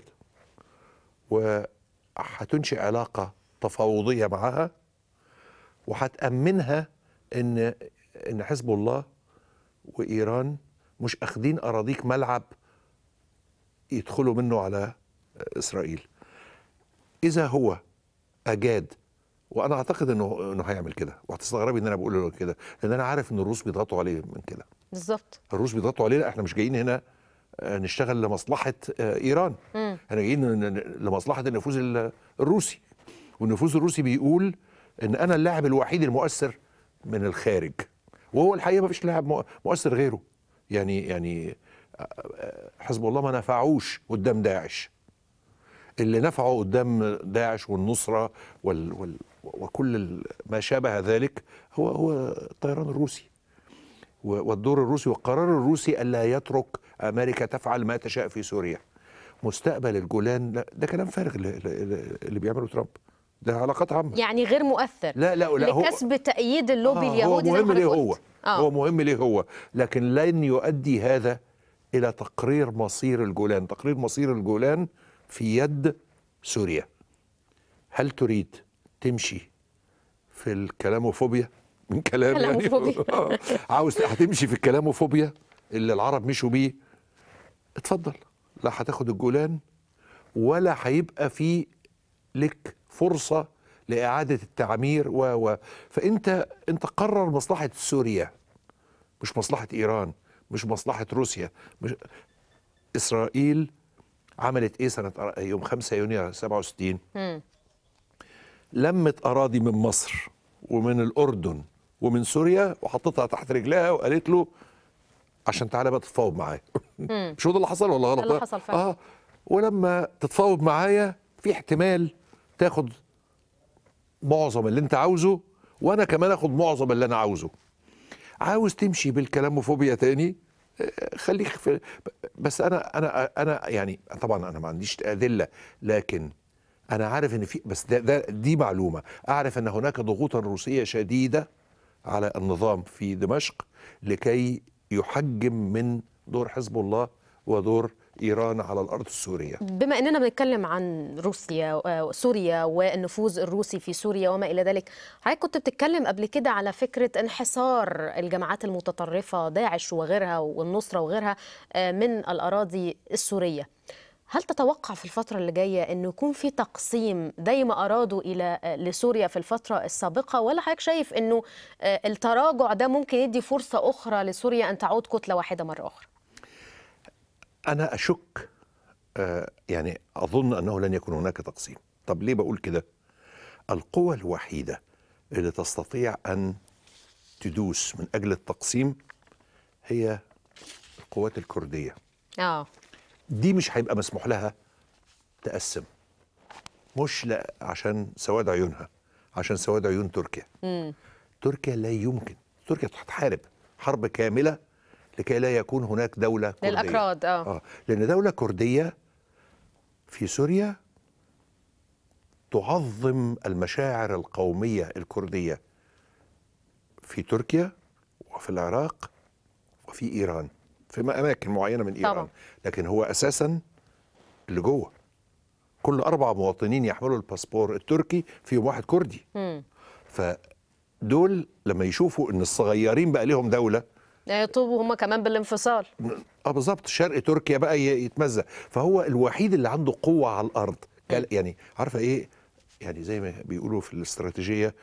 وهتنشئ علاقه تفاوضيه معها وهتامنها ان ان حزب الله وايران مش اخدين اراضيك ملعب يدخلوا منه على اسرائيل اذا هو اجاد وانا اعتقد انه انه هيعمل كده وهتستغربي ان انا بقول له كده لان انا عارف ان الروس بيضغطوا عليه من كده بالظبط الروس بيضغطوا عليه لا احنا مش جايين هنا آه، نشتغل لمصلحه آه، ايران مم. احنا جايين ن- ن- لمصلحه النفوذ ال- الروسي والنفوذ الروسي بيقول ان انا اللاعب الوحيد المؤثر من الخارج وهو الحقيقه ما فيش لاعب مؤ- مؤثر غيره يعني يعني آه، آه، حزب الله ما نفعوش قدام داعش اللي نفعه قدام داعش والنصرة وال وال وكل ال- ما شابه ذلك هو هو الطيران الروسي و- والدور الروسي والقرار الروسي ألا يترك أمريكا تفعل ما تشاء في سوريا مستقبل الجولان لا ده كلام فارغ اللي, اللي اللي بيعمله ترامب ده علاقات عامة يعني غير مؤثر لا لا لا هو لكسب تأييد اللوبي آه، اليهودي هو زي ما مهم ليه حضرتك هو قلت. آه. هو مهم ليه هو لكن لن يؤدي هذا الى تقرير مصير الجولان تقرير مصير الجولان في يد سوريا هل تريد تمشي في الكلاموفوبيا من كلام يعني كلاموفوبيا. آه. عاوز هتمشي في الكلاموفوبيا اللي العرب مشوا بيه اتفضل لا هتاخد الجولان ولا هيبقى في لك فرصة لإعادة التعمير و و فأنت أنت قرر مصلحة سوريا مش مصلحة إيران مش مصلحة روسيا مش إسرائيل عملت إيه سنة يوم 5 يونيو 67 مم. لمت أراضي من مصر ومن الأردن ومن سوريا وحطتها تحت رجلها وقالت له عشان تعالى بقى تتفاوض معايا مش هو ده اللي حصل ولا غلط ده اللي حصل فعلا. اه ولما تتفاوض معايا في احتمال تاخد معظم اللي انت عاوزه وانا كمان اخد معظم اللي انا عاوزه عاوز تمشي بالكلاموفوبيا تاني آه، خليك في بس انا انا انا يعني طبعا انا ما عنديش ادله لكن انا عارف ان في بس ده, ده دي معلومه اعرف ان هناك ضغوطا روسيه شديده على النظام في دمشق لكي يحجم من دور حزب الله ودور ايران على الارض السوريه بما اننا بنتكلم عن روسيا آه، سوريا والنفوذ الروسي في سوريا وما الى ذلك حضرتك كنت بتتكلم قبل كده على فكره انحصار الجماعات المتطرفه داعش وغيرها والنصره وغيرها آه، من الاراضي السوريه هل تتوقع في الفترة اللي جاية أنه يكون في تقسيم زي ما أرادوا إلى آه، لسوريا في الفترة السابقة ولا حضرتك شايف أنه آه، التراجع ده ممكن يدي فرصة أخرى لسوريا أن تعود كتلة واحدة مرة أخرى؟ انا اشك آه، يعني اظن انه لن يكون هناك تقسيم طب ليه بقول كده القوة الوحيدة اللي تستطيع ان تدوس من اجل التقسيم هي القوات الكردية آه دي مش هيبقى مسموح لها تقسم مش لا عشان سواد عيونها عشان سواد عيون تركيا مم. تركيا لا يمكن تركيا هتحارب حرب كاملة لكي لا يكون هناك دولة كردية للأكراد آه. آه. لأن دولة كردية في سوريا تعظم المشاعر القومية الكردية في تركيا وفي العراق وفي في ايران في اماكن معينه من ايران طبعا. لكن هو اساسا اللي جوه كل اربع مواطنين يحملوا الباسبور التركي فيهم واحد كردي مم. فدول لما يشوفوا ان الصغيرين بقى لهم دوله يطلبوا هم كمان بالانفصال اه بالظبط شرق تركيا بقى ي- يتمزق فهو الوحيد اللي عنده قوه على الارض كال- يعني عارفه ايه يعني زي ما بيقولوا في الاستراتيجيه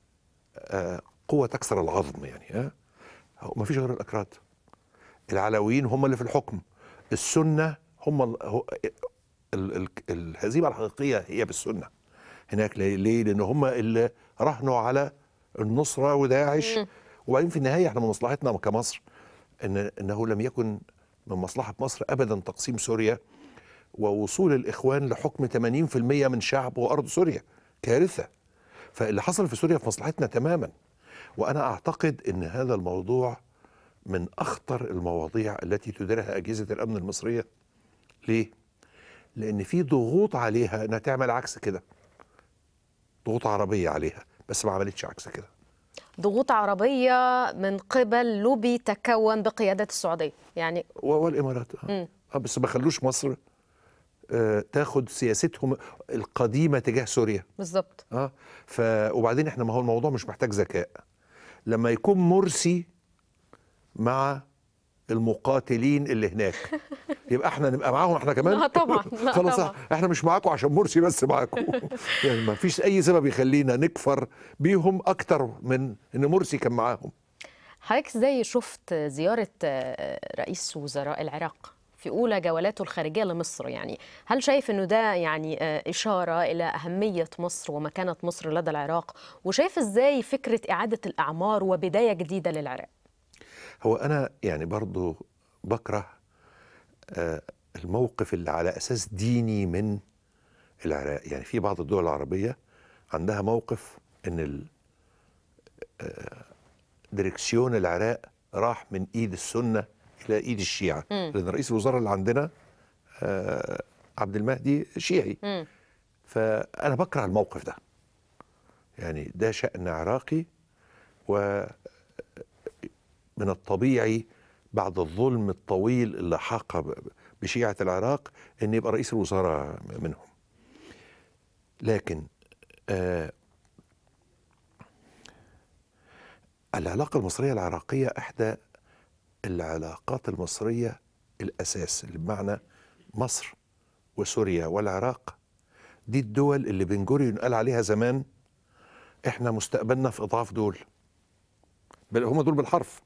آه قوه تكسر العظم يعني ها هو ما فيش غير الاكراد العلويين هم اللي في الحكم السنه هم ال هو ال ال الهزيمه الحقيقيه هي بالسنه هناك ليه؟ ليه؟ لان هم اللي راهنوا على النصره وداعش وبعدين في النهايه احنا من مصلحتنا كمصر ان انه لم يكن من مصلحه مصر ابدا تقسيم سوريا ووصول الاخوان لحكم 80% من شعب وارض سوريا كارثه فاللي حصل في سوريا في مصلحتنا تماما وانا اعتقد ان هذا الموضوع من اخطر المواضيع التي تديرها اجهزه الامن المصريه ليه لان في ضغوط عليها انها تعمل عكس كده ضغوط عربيه عليها بس ما عملتش عكس كده ضغوط عربية من قبل لوبي تكون بقيادة السعودية يعني و- والامارات مم. آه. آه بس ما خلوش مصر آه تاخد سياستهم القديمه تجاه سوريا بالظبط اه ف وبعدين احنا ما هو الموضوع مش محتاج ذكاء لما يكون مرسي مع المقاتلين اللي هناك يبقى احنا نبقى معاهم احنا كمان لا طبعا، لا خلاص طبعا. احنا مش معاكم عشان مرسي بس معاكم يعني ما فيش اي سبب يخلينا نكفر بيهم اكتر من ان مرسي كان معاهم حضرتك ازاي شفت زيارة آه، رئيس وزراء العراق في أولى جولاته الخارجية لمصر يعني هل شايف أنه ده يعني آه، إشارة إلى أهمية مصر ومكانة مصر لدى العراق وشايف ازاي فكرة إعادة الأعمار وبداية جديدة للعراق هو انا يعني برضو بكره آه، الموقف اللي على اساس ديني من العراق يعني في بعض الدول العربيه عندها موقف ان ال- آه، ديركسيون العراق راح من ايد السنه الى ايد الشيعه مم. لان رئيس الوزراء اللي عندنا آه، عبد المهدي شيعي مم. فانا بكره الموقف ده يعني ده شان عراقي و من الطبيعي بعد الظلم الطويل اللي حاق ب- بشيعة العراق أن يبقى رئيس الوزراء منهم لكن آه العلاقة المصرية العراقية إحدى العلاقات المصرية الأساس اللي بمعنى مصر وسوريا والعراق دي الدول اللي بن جوريون قال عليها زمان احنا مستقبلنا في اضعاف دول بل هم دول بالحرف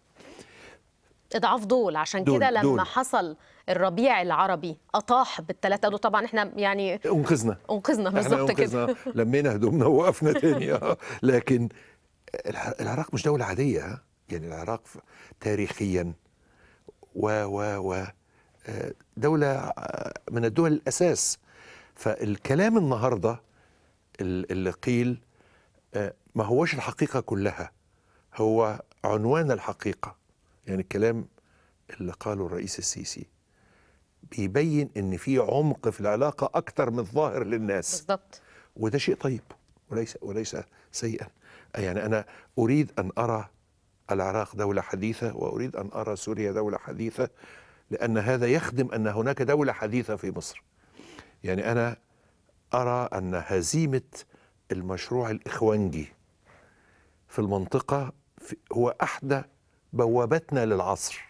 اضعاف دول عشان دول- كده لما دول. حصل الربيع العربي أطاح بالثلاثة دول طبعا احنا يعني انقذنا أنقذنا احنا بالظبط كده انقذنا لمينا هدومنا ووقفنا تاني آه. لكن الع- العراق مش دولة عادية ها؟ يعني العراق ف- تاريخيا و و و آه، دولة آه، من الدول الأساس فالكلام النهاردة ال- اللي قيل آه، ما هوش الحقيقة كلها هو عنوان الحقيقة يعني الكلام اللي قاله الرئيس السيسي بيبين ان في عمق في العلاقة أكتر من الظاهر للناس بالظبط وده شيء طيب وليس وليس سيئا يعني انا اريد ان ارى العراق دوله حديثه واريد ان ارى سوريا دوله حديثه لان هذا يخدم ان هناك دوله حديثه في مصر يعني انا ارى ان هزيمه المشروع الاخوانجي في المنطقه في- هو احدى بوابتنا للعصر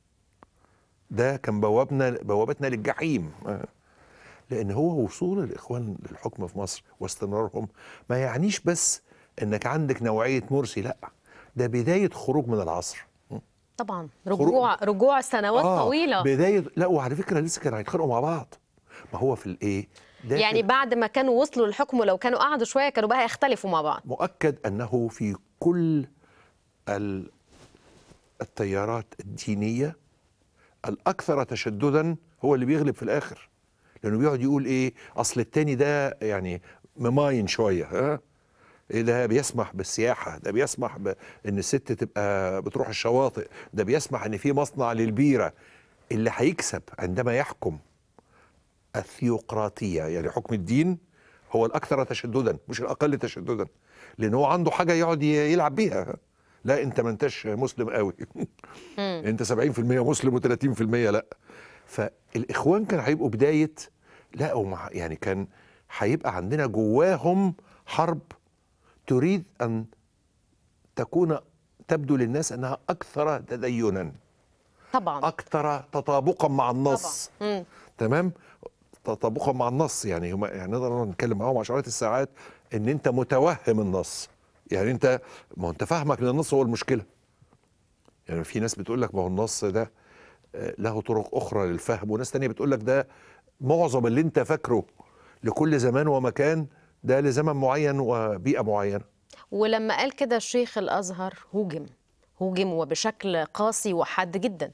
ده كان بوابنا بوابتنا للجحيم آه. لان هو وصول الاخوان للحكم في مصر واستمرارهم ما يعنيش بس انك عندك نوعيه مرسي لا ده بدايه خروج من العصر طبعا رجوع رجوع سنوات طويلة بدايه لا وعلى فكره لسه كانوا هيتخانقوا مع بعض ما هو في الايه داخل- يعني بعد ما كانوا وصلوا للحكم ولو كانوا قعدوا شوية كانوا بقى يختلفوا مع بعض مؤكد انه في كل ال- التيارات الدينيه الاكثر تشددا هو اللي بيغلب في الاخر لانه بيقعد يقول ايه اصل التاني ده يعني مماين شويه ها إيه ده بيسمح بالسياحه ده بيسمح بان الست تبقى بتروح الشواطئ ده بيسمح ان في مصنع للبيره اللي هيكسب عندما يحكم الثيوقراطيه يعني حكم الدين هو الاكثر تشددا مش الاقل تشددا لان هو عنده حاجه يقعد ي- يلعب بيها لا انت ما انتش مسلم قوي انت 70% مسلم و30% لا فالاخوان كان هيبقوا بدايه لا ومع يعني كان هيبقى عندنا جواهم حرب تريد ان تكون تبدو للناس انها اكثر تدينا طبعا اكثر تطابقا مع النص طبعا مم. تمام تطابقا مع النص يعني هم يعني نقدر نتكلم معاهم عشرات الساعات ان انت متوهم النص يعني انت ما هو انت فاهمك للنص هو المشكله يعني في ناس بتقول لك ما هو النص ده آه، له طرق اخرى للفهم وناس تانية بتقول لك ده معظم اللي انت فاكره لكل زمان ومكان ده لزمن معين وبيئه معينه ولما قال كده الشيخ الازهر هوجم هوجم وبشكل قاسي وحاد جدا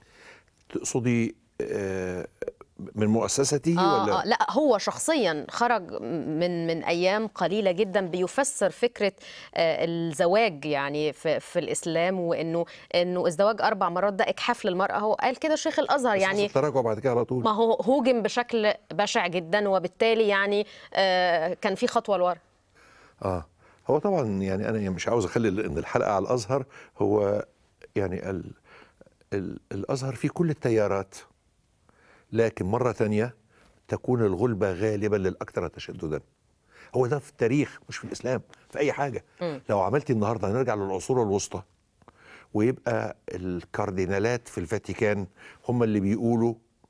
تقصدي آه، من مؤسستي آه ولا آه لا هو شخصيا خرج من من ايام قليله جدا بيفسر فكره آه الزواج يعني في, في الاسلام وانه انه الزواج اربع مرات ده اجحاف للمراه هو قال كده شيخ الازهر بس يعني حصل تراجع بعد كده على طول ما هو هوجم بشكل بشع جدا وبالتالي يعني آه كان في خطوه لورا اه هو طبعا يعني انا مش عاوز اخلي ال- ان الحلقه على الازهر هو يعني ال ال الازهر فيه كل التيارات لكن مره ثانيه تكون الغلبه غالبا للاكثر تشددا هو ده في التاريخ مش في الاسلام في اي حاجه مم. لو عملتي النهارده نرجع للعصور الوسطى ويبقى الكاردينالات في الفاتيكان هم اللي بيقولوا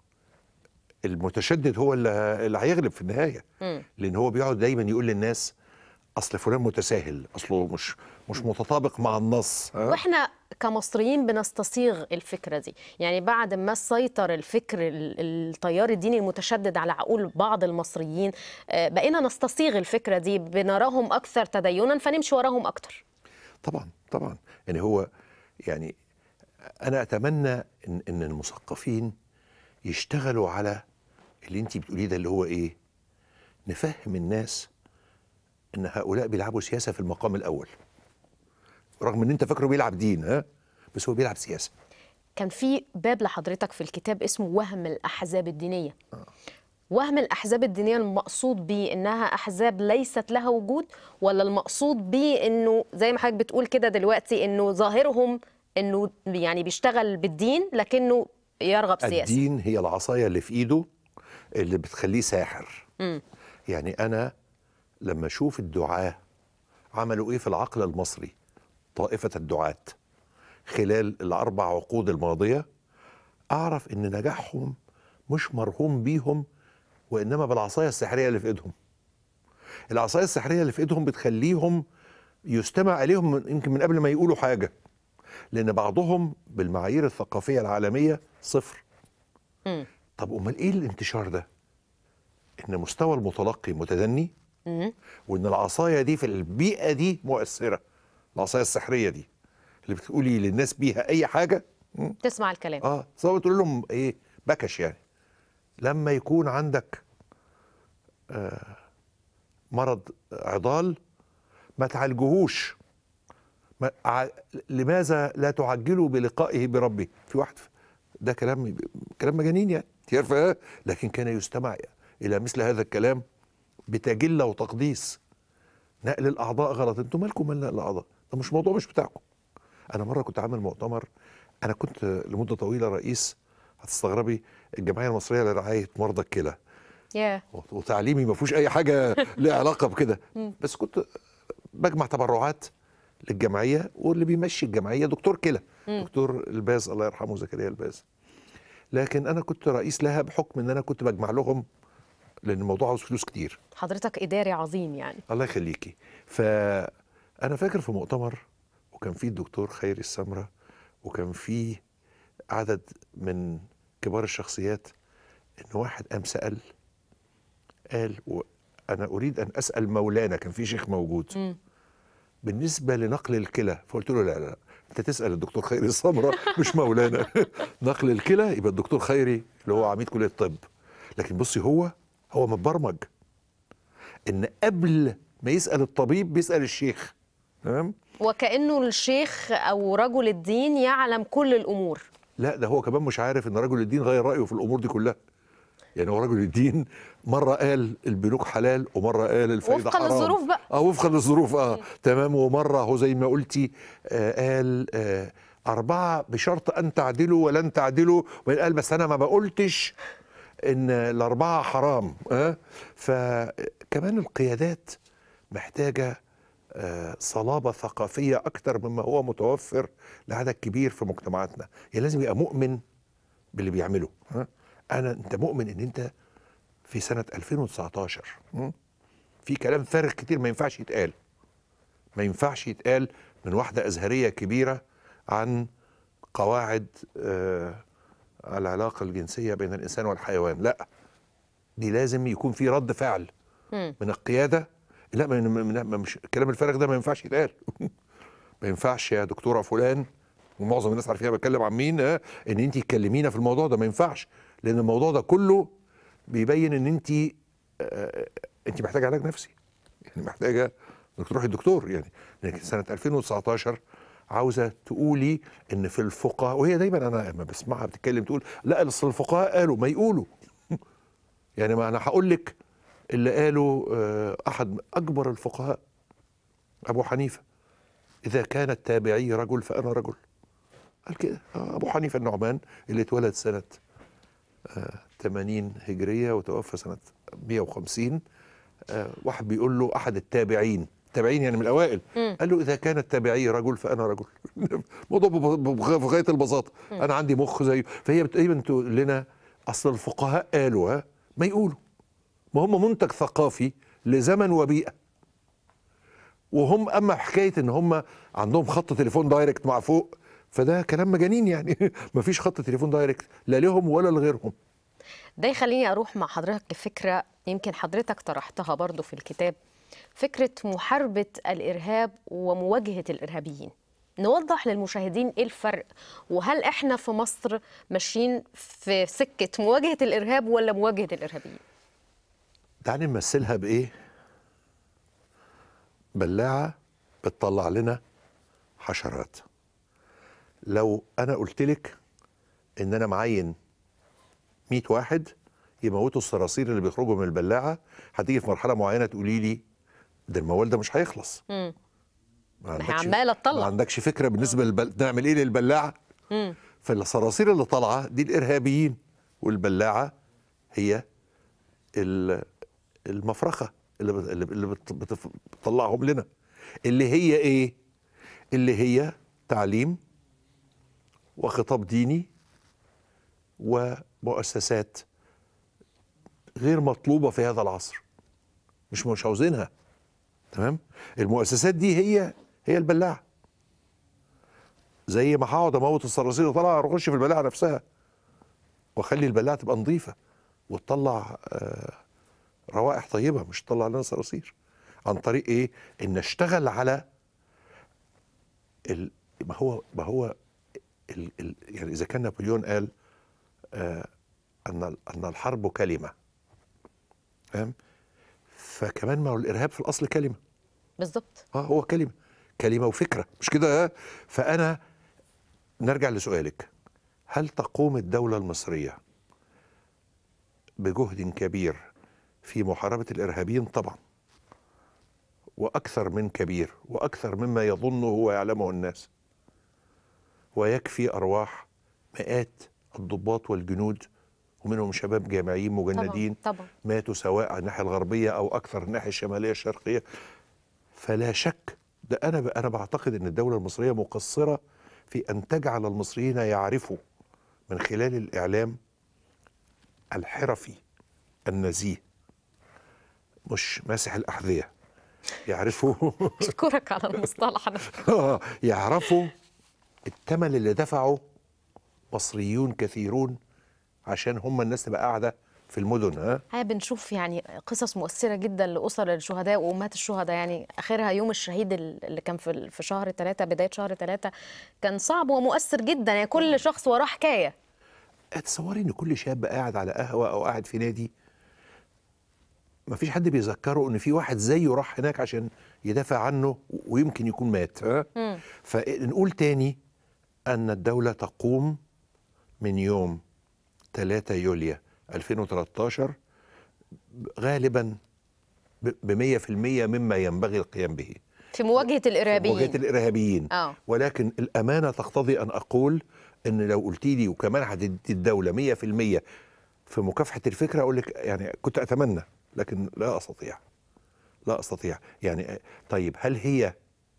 المتشدد هو اللي اللي هيغلب في النهايه مم. لان هو بيقعد دايما يقول للناس اصل فلان متساهل اصله مش مش متطابق مع النص ها؟ واحنا كمصريين بنستصيغ الفكره دي يعني بعد ما سيطر الفكر ال- التيار الديني المتشدد على عقول بعض المصريين آه، بقينا نستصيغ الفكره دي بنراهم اكثر تدينا فنمشي وراهم اكتر طبعا طبعا يعني هو يعني انا اتمنى ان ان المثقفين يشتغلوا على اللي انت بتقوليه ده اللي هو ايه نفهم الناس ان هؤلاء بيلعبوا سياسه في المقام الاول رغم ان انت فاكره بيلعب دين ها بس هو بيلعب سياسه كان في باب لحضرتك في الكتاب اسمه وهم الاحزاب الدينيه وهم الاحزاب الدينيه المقصود بيه انها احزاب ليست لها وجود ولا المقصود بيه انه زي ما حضرتك بتقول كده دلوقتي انه ظاهرهم انه يعني بيشتغل بالدين لكنه يرغب سياسه الدين هي العصايه اللي في ايده اللي بتخليه ساحر مم. يعني انا لما اشوف الدعاه عملوا ايه في العقل المصري طائفه الدعاه خلال الاربع عقود الماضيه اعرف ان نجاحهم مش مرهون بيهم وانما بالعصايه السحريه اللي في ايدهم العصايه السحريه اللي في ايدهم بتخليهم يستمع عليهم من يمكن من قبل ما يقولوا حاجه لان بعضهم بالمعايير الثقافيه العالميه صفر مم. طب امال ايه الانتشار ده ان مستوى المتلقي متدني مم. وان العصايه دي في البيئه دي مؤثره العصايه السحريه دي اللي بتقولي للناس بيها اي حاجه مم، تسمع الكلام اه سواء تقول لهم ايه بكش يعني لما يكون عندك آه مرض عضال ما تعالجهوش ما ع... لماذا لا تعجلوا بلقائه بربه في واحد ده كلام كلام مجانين يعني انت عارفه إيه؟ لكن كان يستمع الى مثل هذا الكلام بتجله وتقديس نقل الاعضاء غلط انتوا مالكم مال نقل الاعضاء ده مش موضوع مش بتاعكم انا مره كنت عامل مؤتمر انا كنت لمده طويله رئيس هتستغربي الجمعيه المصريه لرعايه مرضى الكلى يا وتعليمي ما فيهوش اي حاجه ليها علاقه بكده بس كنت بجمع تبرعات للجمعيه واللي بيمشي الجمعيه دكتور كلى دكتور الباز الله يرحمه زكريا الباز لكن انا كنت رئيس لها بحكم ان انا كنت بجمع لهم لان الموضوع عاوز فلوس كتير حضرتك اداري عظيم يعني الله يخليكي فانا فاكر في مؤتمر وكان فيه الدكتور خيري السمره وكان فيه عدد من كبار الشخصيات ان واحد قام سال قال و- انا اريد ان اسال مولانا كان في شيخ موجود مم. بالنسبه لنقل الكلى فقلت له لا لا لا انت تسال الدكتور خيري السمره مش مولانا نقل الكلى يبقى الدكتور خيري اللي هو عميد كليه الطب لكن بصي هو هو متبرمج ان قبل ما يسال الطبيب بيسال الشيخ تمام وكانه الشيخ او رجل الدين يعلم كل الامور لا ده هو كمان مش عارف ان رجل الدين غير رايه في الامور دي كلها يعني هو رجل الدين مره قال البنوك حلال ومره قال الفايده وفقاً حرام للظروف بقى. اه وفقا للظروف اه تمام ومره هو زي ما قلتي آه قال آه أربعة بشرط أن تعدلوا ولن تعدلوا وبعدين قال بس أنا ما بقولتش إن الأربعة حرام أه؟ فكمان القيادات محتاجة آه، صلابة ثقافية أكتر مما هو متوفر لعدد كبير في مجتمعاتنا يعني لازم يبقى مؤمن باللي بيعمله ها؟ أنا أنت مؤمن إن أنت في سنة 2019 م? في كلام فارغ كتير ما ينفعش يتقال ما ينفعش يتقال من واحدة أزهرية كبيرة عن قواعد آه العلاقة الجنسية بين الإنسان والحيوان لا دي لازم يكون في رد فعل مم. من من القيادة لا من من من- مش الكلام الفارغ ده ما ينفعش يتقال ما ينفعش يا دكتورة فلان ومعظم الناس عارفين انا بتكلم عن مين آه، ان انت تكلمينا في الموضوع ده ما ينفعش لان الموضوع ده كله بيبين ان انت آه، انت محتاجه علاج نفسي يعني محتاجه انك تروحي الدكتور يعني لكن سنه 2019 عاوزه تقولي ان في الفقهاء وهي دايما انا لما بسمعها بتتكلم تقول لا اصل الفقهاء قالوا ما يقولوا يعني ما انا هقول لك اللي قاله آه، احد اكبر الفقهاء ابو حنيفه اذا كان التابعي رجل فانا رجل قال كده آه، ابو حنيفه النعمان اللي اتولد سنه آه، 80 هجريه وتوفى سنه 150 آه، واحد بيقول له احد التابعين التابعين يعني من الاوائل قال له اذا كان التابعي رجل فانا رجل موضوع بب- بب- في غايه البساطه انا عندي مخ زيه فهي دايما تقول لنا اصل الفقهاء قالوا ها ما يقولوا ما هم منتج ثقافي لزمن وبيئه وهم اما حكايه ان هم عندهم خط تليفون دايركت مع فوق فده كلام مجانين يعني مفيش خط تليفون دايركت لا لهم ولا لغيرهم ده يخليني اروح مع حضرتك لفكره يمكن حضرتك طرحتها برضو في الكتاب فكره محاربه الارهاب ومواجهه الارهابيين نوضح للمشاهدين ايه الفرق وهل احنا في مصر ماشيين في سكه مواجهه الارهاب ولا مواجهه الارهابيين تعالي نمثلها بايه بلاعه بتطلع لنا حشرات لو انا قلت لك ان انا معين 100 واحد يموتوا الصراصير اللي بيخرجوا من البلاعه هتيجي في مرحله معينه تقولي لي ده الموال ده مش هيخلص مم. ما هي عندكش- عمالة تطلع. ما عندكش فكره بالنسبه للبل... نعمل ايه للبلاعه مم. فالصراصير اللي طالعه دي الارهابيين والبلاعه هي ال- المفرخه اللي بت- اللي اللي بت- بتف- بتطلعهم لنا اللي هي ايه اللي هي تعليم وخطاب ديني ومؤسسات غير مطلوبه في هذا العصر مش مش عاوزينها تمام المؤسسات دي هي هي البلاعه زي ما هقعد اموت الصراصير اللي طالعه اروح اخش في البلاعه نفسها واخلي البلاعه تبقى نظيفه وتطلع آه، روائح طيبه مش تطلع لنا صراصير عن طريق ايه ان اشتغل على ال... ما هو ما هو ال... ال... يعني اذا كان نابليون قال آه ان ال- ان الحرب كلمه فاهم فكمان ما هو الارهاب في الاصل كلمه بالظبط اه هو كلمه كلمه وفكره مش كده آه؟ فانا نرجع لسؤالك هل تقوم الدوله المصريه بجهد كبير في محاربه الارهابيين طبعا واكثر من كبير واكثر مما يظنه ويعلمه الناس ويكفي ارواح مئات الضباط والجنود ومنهم شباب جامعيين مجندين طبعا. ماتوا سواء على الناحيه الغربيه او اكثر الناحيه الشماليه الشرقيه فلا شك ده انا انا بعتقد ان الدوله المصريه مقصره في ان تجعل المصريين يعرفوا من خلال الاعلام الحرفي النزيه مش ماسح الاحذيه يعرفوا اشكرك على المصطلح ده آه، يعرفوا الثمن اللي دفعه مصريون كثيرون عشان هم الناس تبقى قاعده في المدن ها هيا بنشوف يعني قصص مؤثرة جدا لأسر الشهداء وأمهات الشهداء يعني آخرها يوم الشهيد اللي كان في في شهر ثلاثة بداية شهر ثلاثة كان صعب ومؤثر جدا يعني كل شخص وراه حكاية تصوري ان كل شاب قاعد على قهوه او قاعد في نادي ما فيش حد بيذكره ان في واحد زيه راح هناك عشان يدافع عنه ويمكن يكون مات ها فنقول تاني ان الدوله تقوم من يوم 3 يوليو 2013 غالبا ب 100% مما ينبغي القيام به في مواجهه الارهابيين مواجهه الارهابيين اه ولكن الامانه تقتضي ان اقول ان لو قلت لي وكمان هتدي الدوله 100% في مكافحه الفكره اقول لك يعني كنت اتمنى لكن لا استطيع لا استطيع يعني طيب هل هي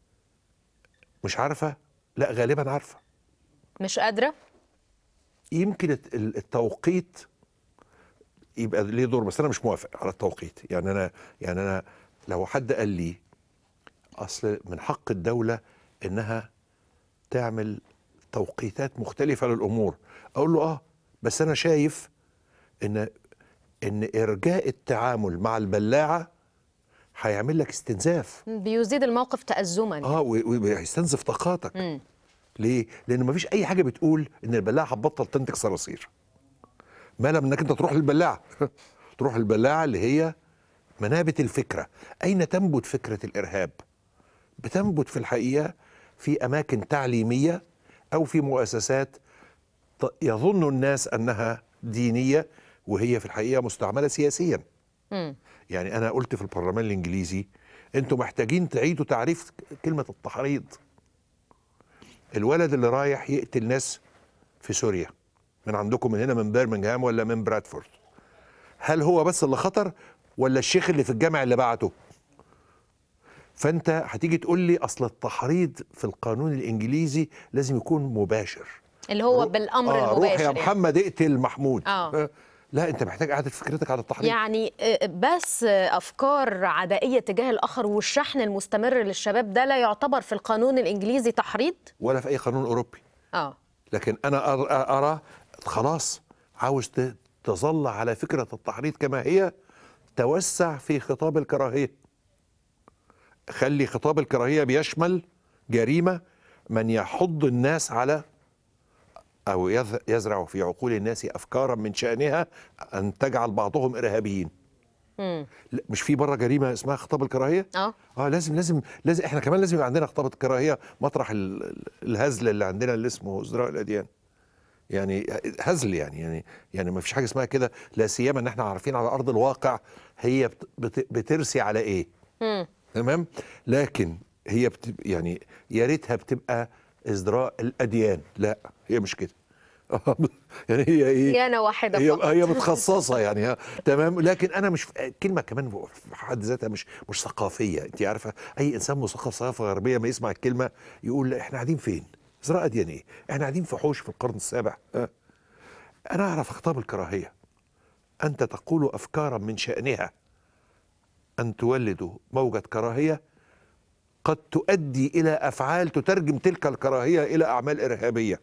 مش عارفه لا غالبا عارفه مش قادره يمكن الت- ال- التوقيت يبقى ليه دور بس انا مش موافق على التوقيت يعني انا يعني انا لو حد قال لي اصل من حق الدوله انها تعمل توقيتات مختلفه للامور اقول له اه بس انا شايف ان ان ارجاء التعامل مع البلاعه هيعمل لك استنزاف بيزيد الموقف تأزما اه و- وهيستنزف طاقاتك مم. ليه؟ لأن مفيش أي حاجة بتقول إن البلاعة هتبطل تنتج صراصير. ما لم إنك أنت تروح للبلاعة. تروح للبلاعة اللي هي منابت الفكرة. أين تنبت فكرة الإرهاب؟ بتنبت في الحقيقة في أماكن تعليمية أو في مؤسسات ت- يظن الناس أنها دينية وهي في الحقيقة مستعملة سياسيا. مم. يعني أنا قلت في البرلمان الإنجليزي أنتم محتاجين تعيدوا تعريف كلمة التحريض. الولد اللي رايح يقتل ناس في سوريا من عندكم من هنا من برمنجهام ولا من برادفورد هل هو بس اللي خطر ولا الشيخ اللي في الجامع اللي بعته فانت هتيجي تقول لي اصل التحريض في القانون الانجليزي لازم يكون مباشر اللي هو رو- بالامر آه المباشر روح يا يعني. محمد اقتل محمود آه. لا انت محتاج اعاده فكرتك على التحريض يعني آه، بس آه، افكار عدائيه تجاه الاخر والشحن المستمر للشباب ده لا يعتبر في القانون الانجليزي تحريض ولا في اي قانون اوروبي اه لكن انا أر- ارى خلاص عاوز ت- تظل على فكره التحريض كما هي توسع في خطاب الكراهيه خلي خطاب الكراهيه بيشمل جريمه من يحض الناس على او يذ- يزرع في عقول الناس افكارا من شانها ان تجعل بعضهم ارهابيين مم. لا، مش في بره جريمه اسمها خطاب الكراهيه اه اه لازم لازم لازم احنا كمان لازم يبقى عندنا خطاب الكراهيه مطرح ال- ال- الهزل اللي عندنا اللي اسمه ازدراء الاديان يعني هزل يعني يعني يعني ما فيش حاجه اسمها كده لا سيما ان احنا عارفين على ارض الواقع هي بت- بت- بترسي على ايه مم. تمام لكن هي بت يعني يا ريتها بتبقى ازدراء الاديان لا هي مش كده يعني هي ايه ديانه واحده هي فقط هي متخصصه يعني ها تمام لكن انا مش كلمه كمان في حد ذاتها مش مش ثقافيه انت عارفه اي انسان مثقف ثقافه غربيه ما يسمع الكلمه يقول لا، احنا قاعدين فين؟ ازراء اديان ايه؟ احنا قاعدين في حوش في القرن السابع ها؟ انا اعرف خطاب الكراهيه انت تقول افكارا من شانها ان تولد موجه كراهيه قد تؤدي الى افعال تترجم تلك الكراهيه الى اعمال ارهابيه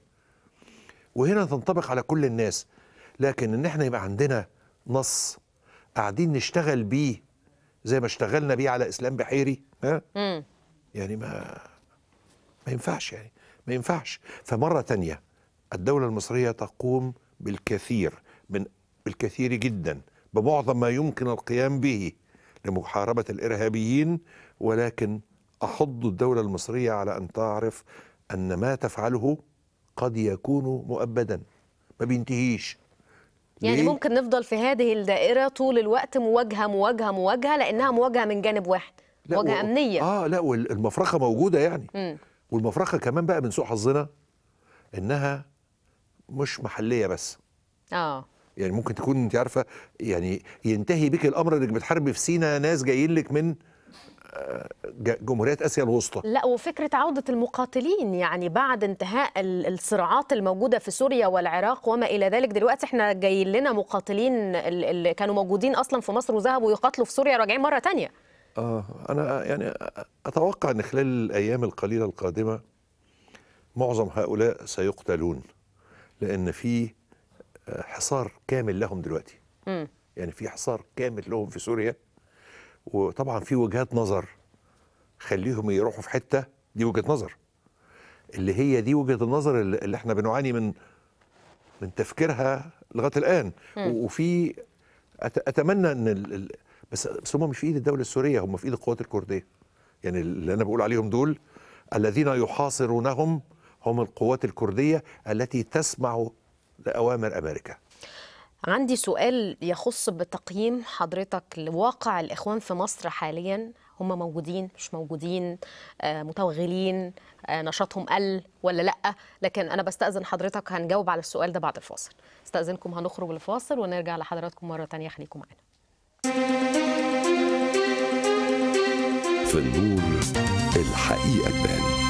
وهنا تنطبق على كل الناس لكن ان احنا يبقى عندنا نص قاعدين نشتغل بيه زي ما اشتغلنا بيه على اسلام بحيري ها مم. يعني ما ما ينفعش يعني ما ينفعش فمرة تانية الدولة المصرية تقوم بالكثير من بالكثير جدا بمعظم ما يمكن القيام به لمحاربة الإرهابيين ولكن أحض الدولة المصرية على أن تعرف أن ما تفعله قد يكون مؤبدا ما بينتهيش يعني ليه؟ ممكن نفضل في هذه الدائره طول الوقت مواجهه مواجهه مواجهه لانها مواجهه من جانب واحد لا، مواجهه و- امنيه اه لا والمفرخه موجوده يعني مم. والمفرخه كمان بقى من سوء حظنا انها مش محليه بس اه يعني ممكن تكون انت عارفه يعني ينتهي بك الامر انك بتحاربي في سينا ناس جايين لك من آه، ج- جمهوريات اسيا الوسطى لا وفكرة عودة المقاتلين يعني بعد انتهاء ال- الصراعات الموجودة في سوريا والعراق وما إلى ذلك دلوقتي احنا جايين لنا مقاتلين ال- اللي كانوا موجودين أصلا في مصر وذهبوا يقاتلوا في سوريا راجعين مرة تانية اه انا يعني اتوقع ان خلال الايام القليله القادمه معظم هؤلاء سيقتلون لان في آه، حصار كامل لهم دلوقتي مم. يعني في حصار كامل لهم في سوريا وطبعا في وجهات نظر خليهم يروحوا في حته دي وجهه نظر اللي هي دي وجهه النظر اللي اللي احنا بنعاني من من تفكيرها لغايه الان و- وفي أت- اتمنى ان ال- ال- بس بس هم مش في ايد الدوله السوريه هم في ايد القوات الكرديه يعني اللي انا بقول عليهم دول الذين يحاصرونهم هم القوات الكرديه التي تسمع لاوامر امريكا عندي سؤال يخص بتقييم حضرتك لواقع الإخوان في مصر حاليا هم موجودين مش موجودين آه، متوغلين آه، نشاطهم قل ولا لأ لكن أنا بستأذن حضرتك هنجاوب على السؤال ده بعد الفاصل استأذنكم هنخرج لفاصل ونرجع لحضراتكم مرة تانية خليكم معانا في النور الحقيقة تبان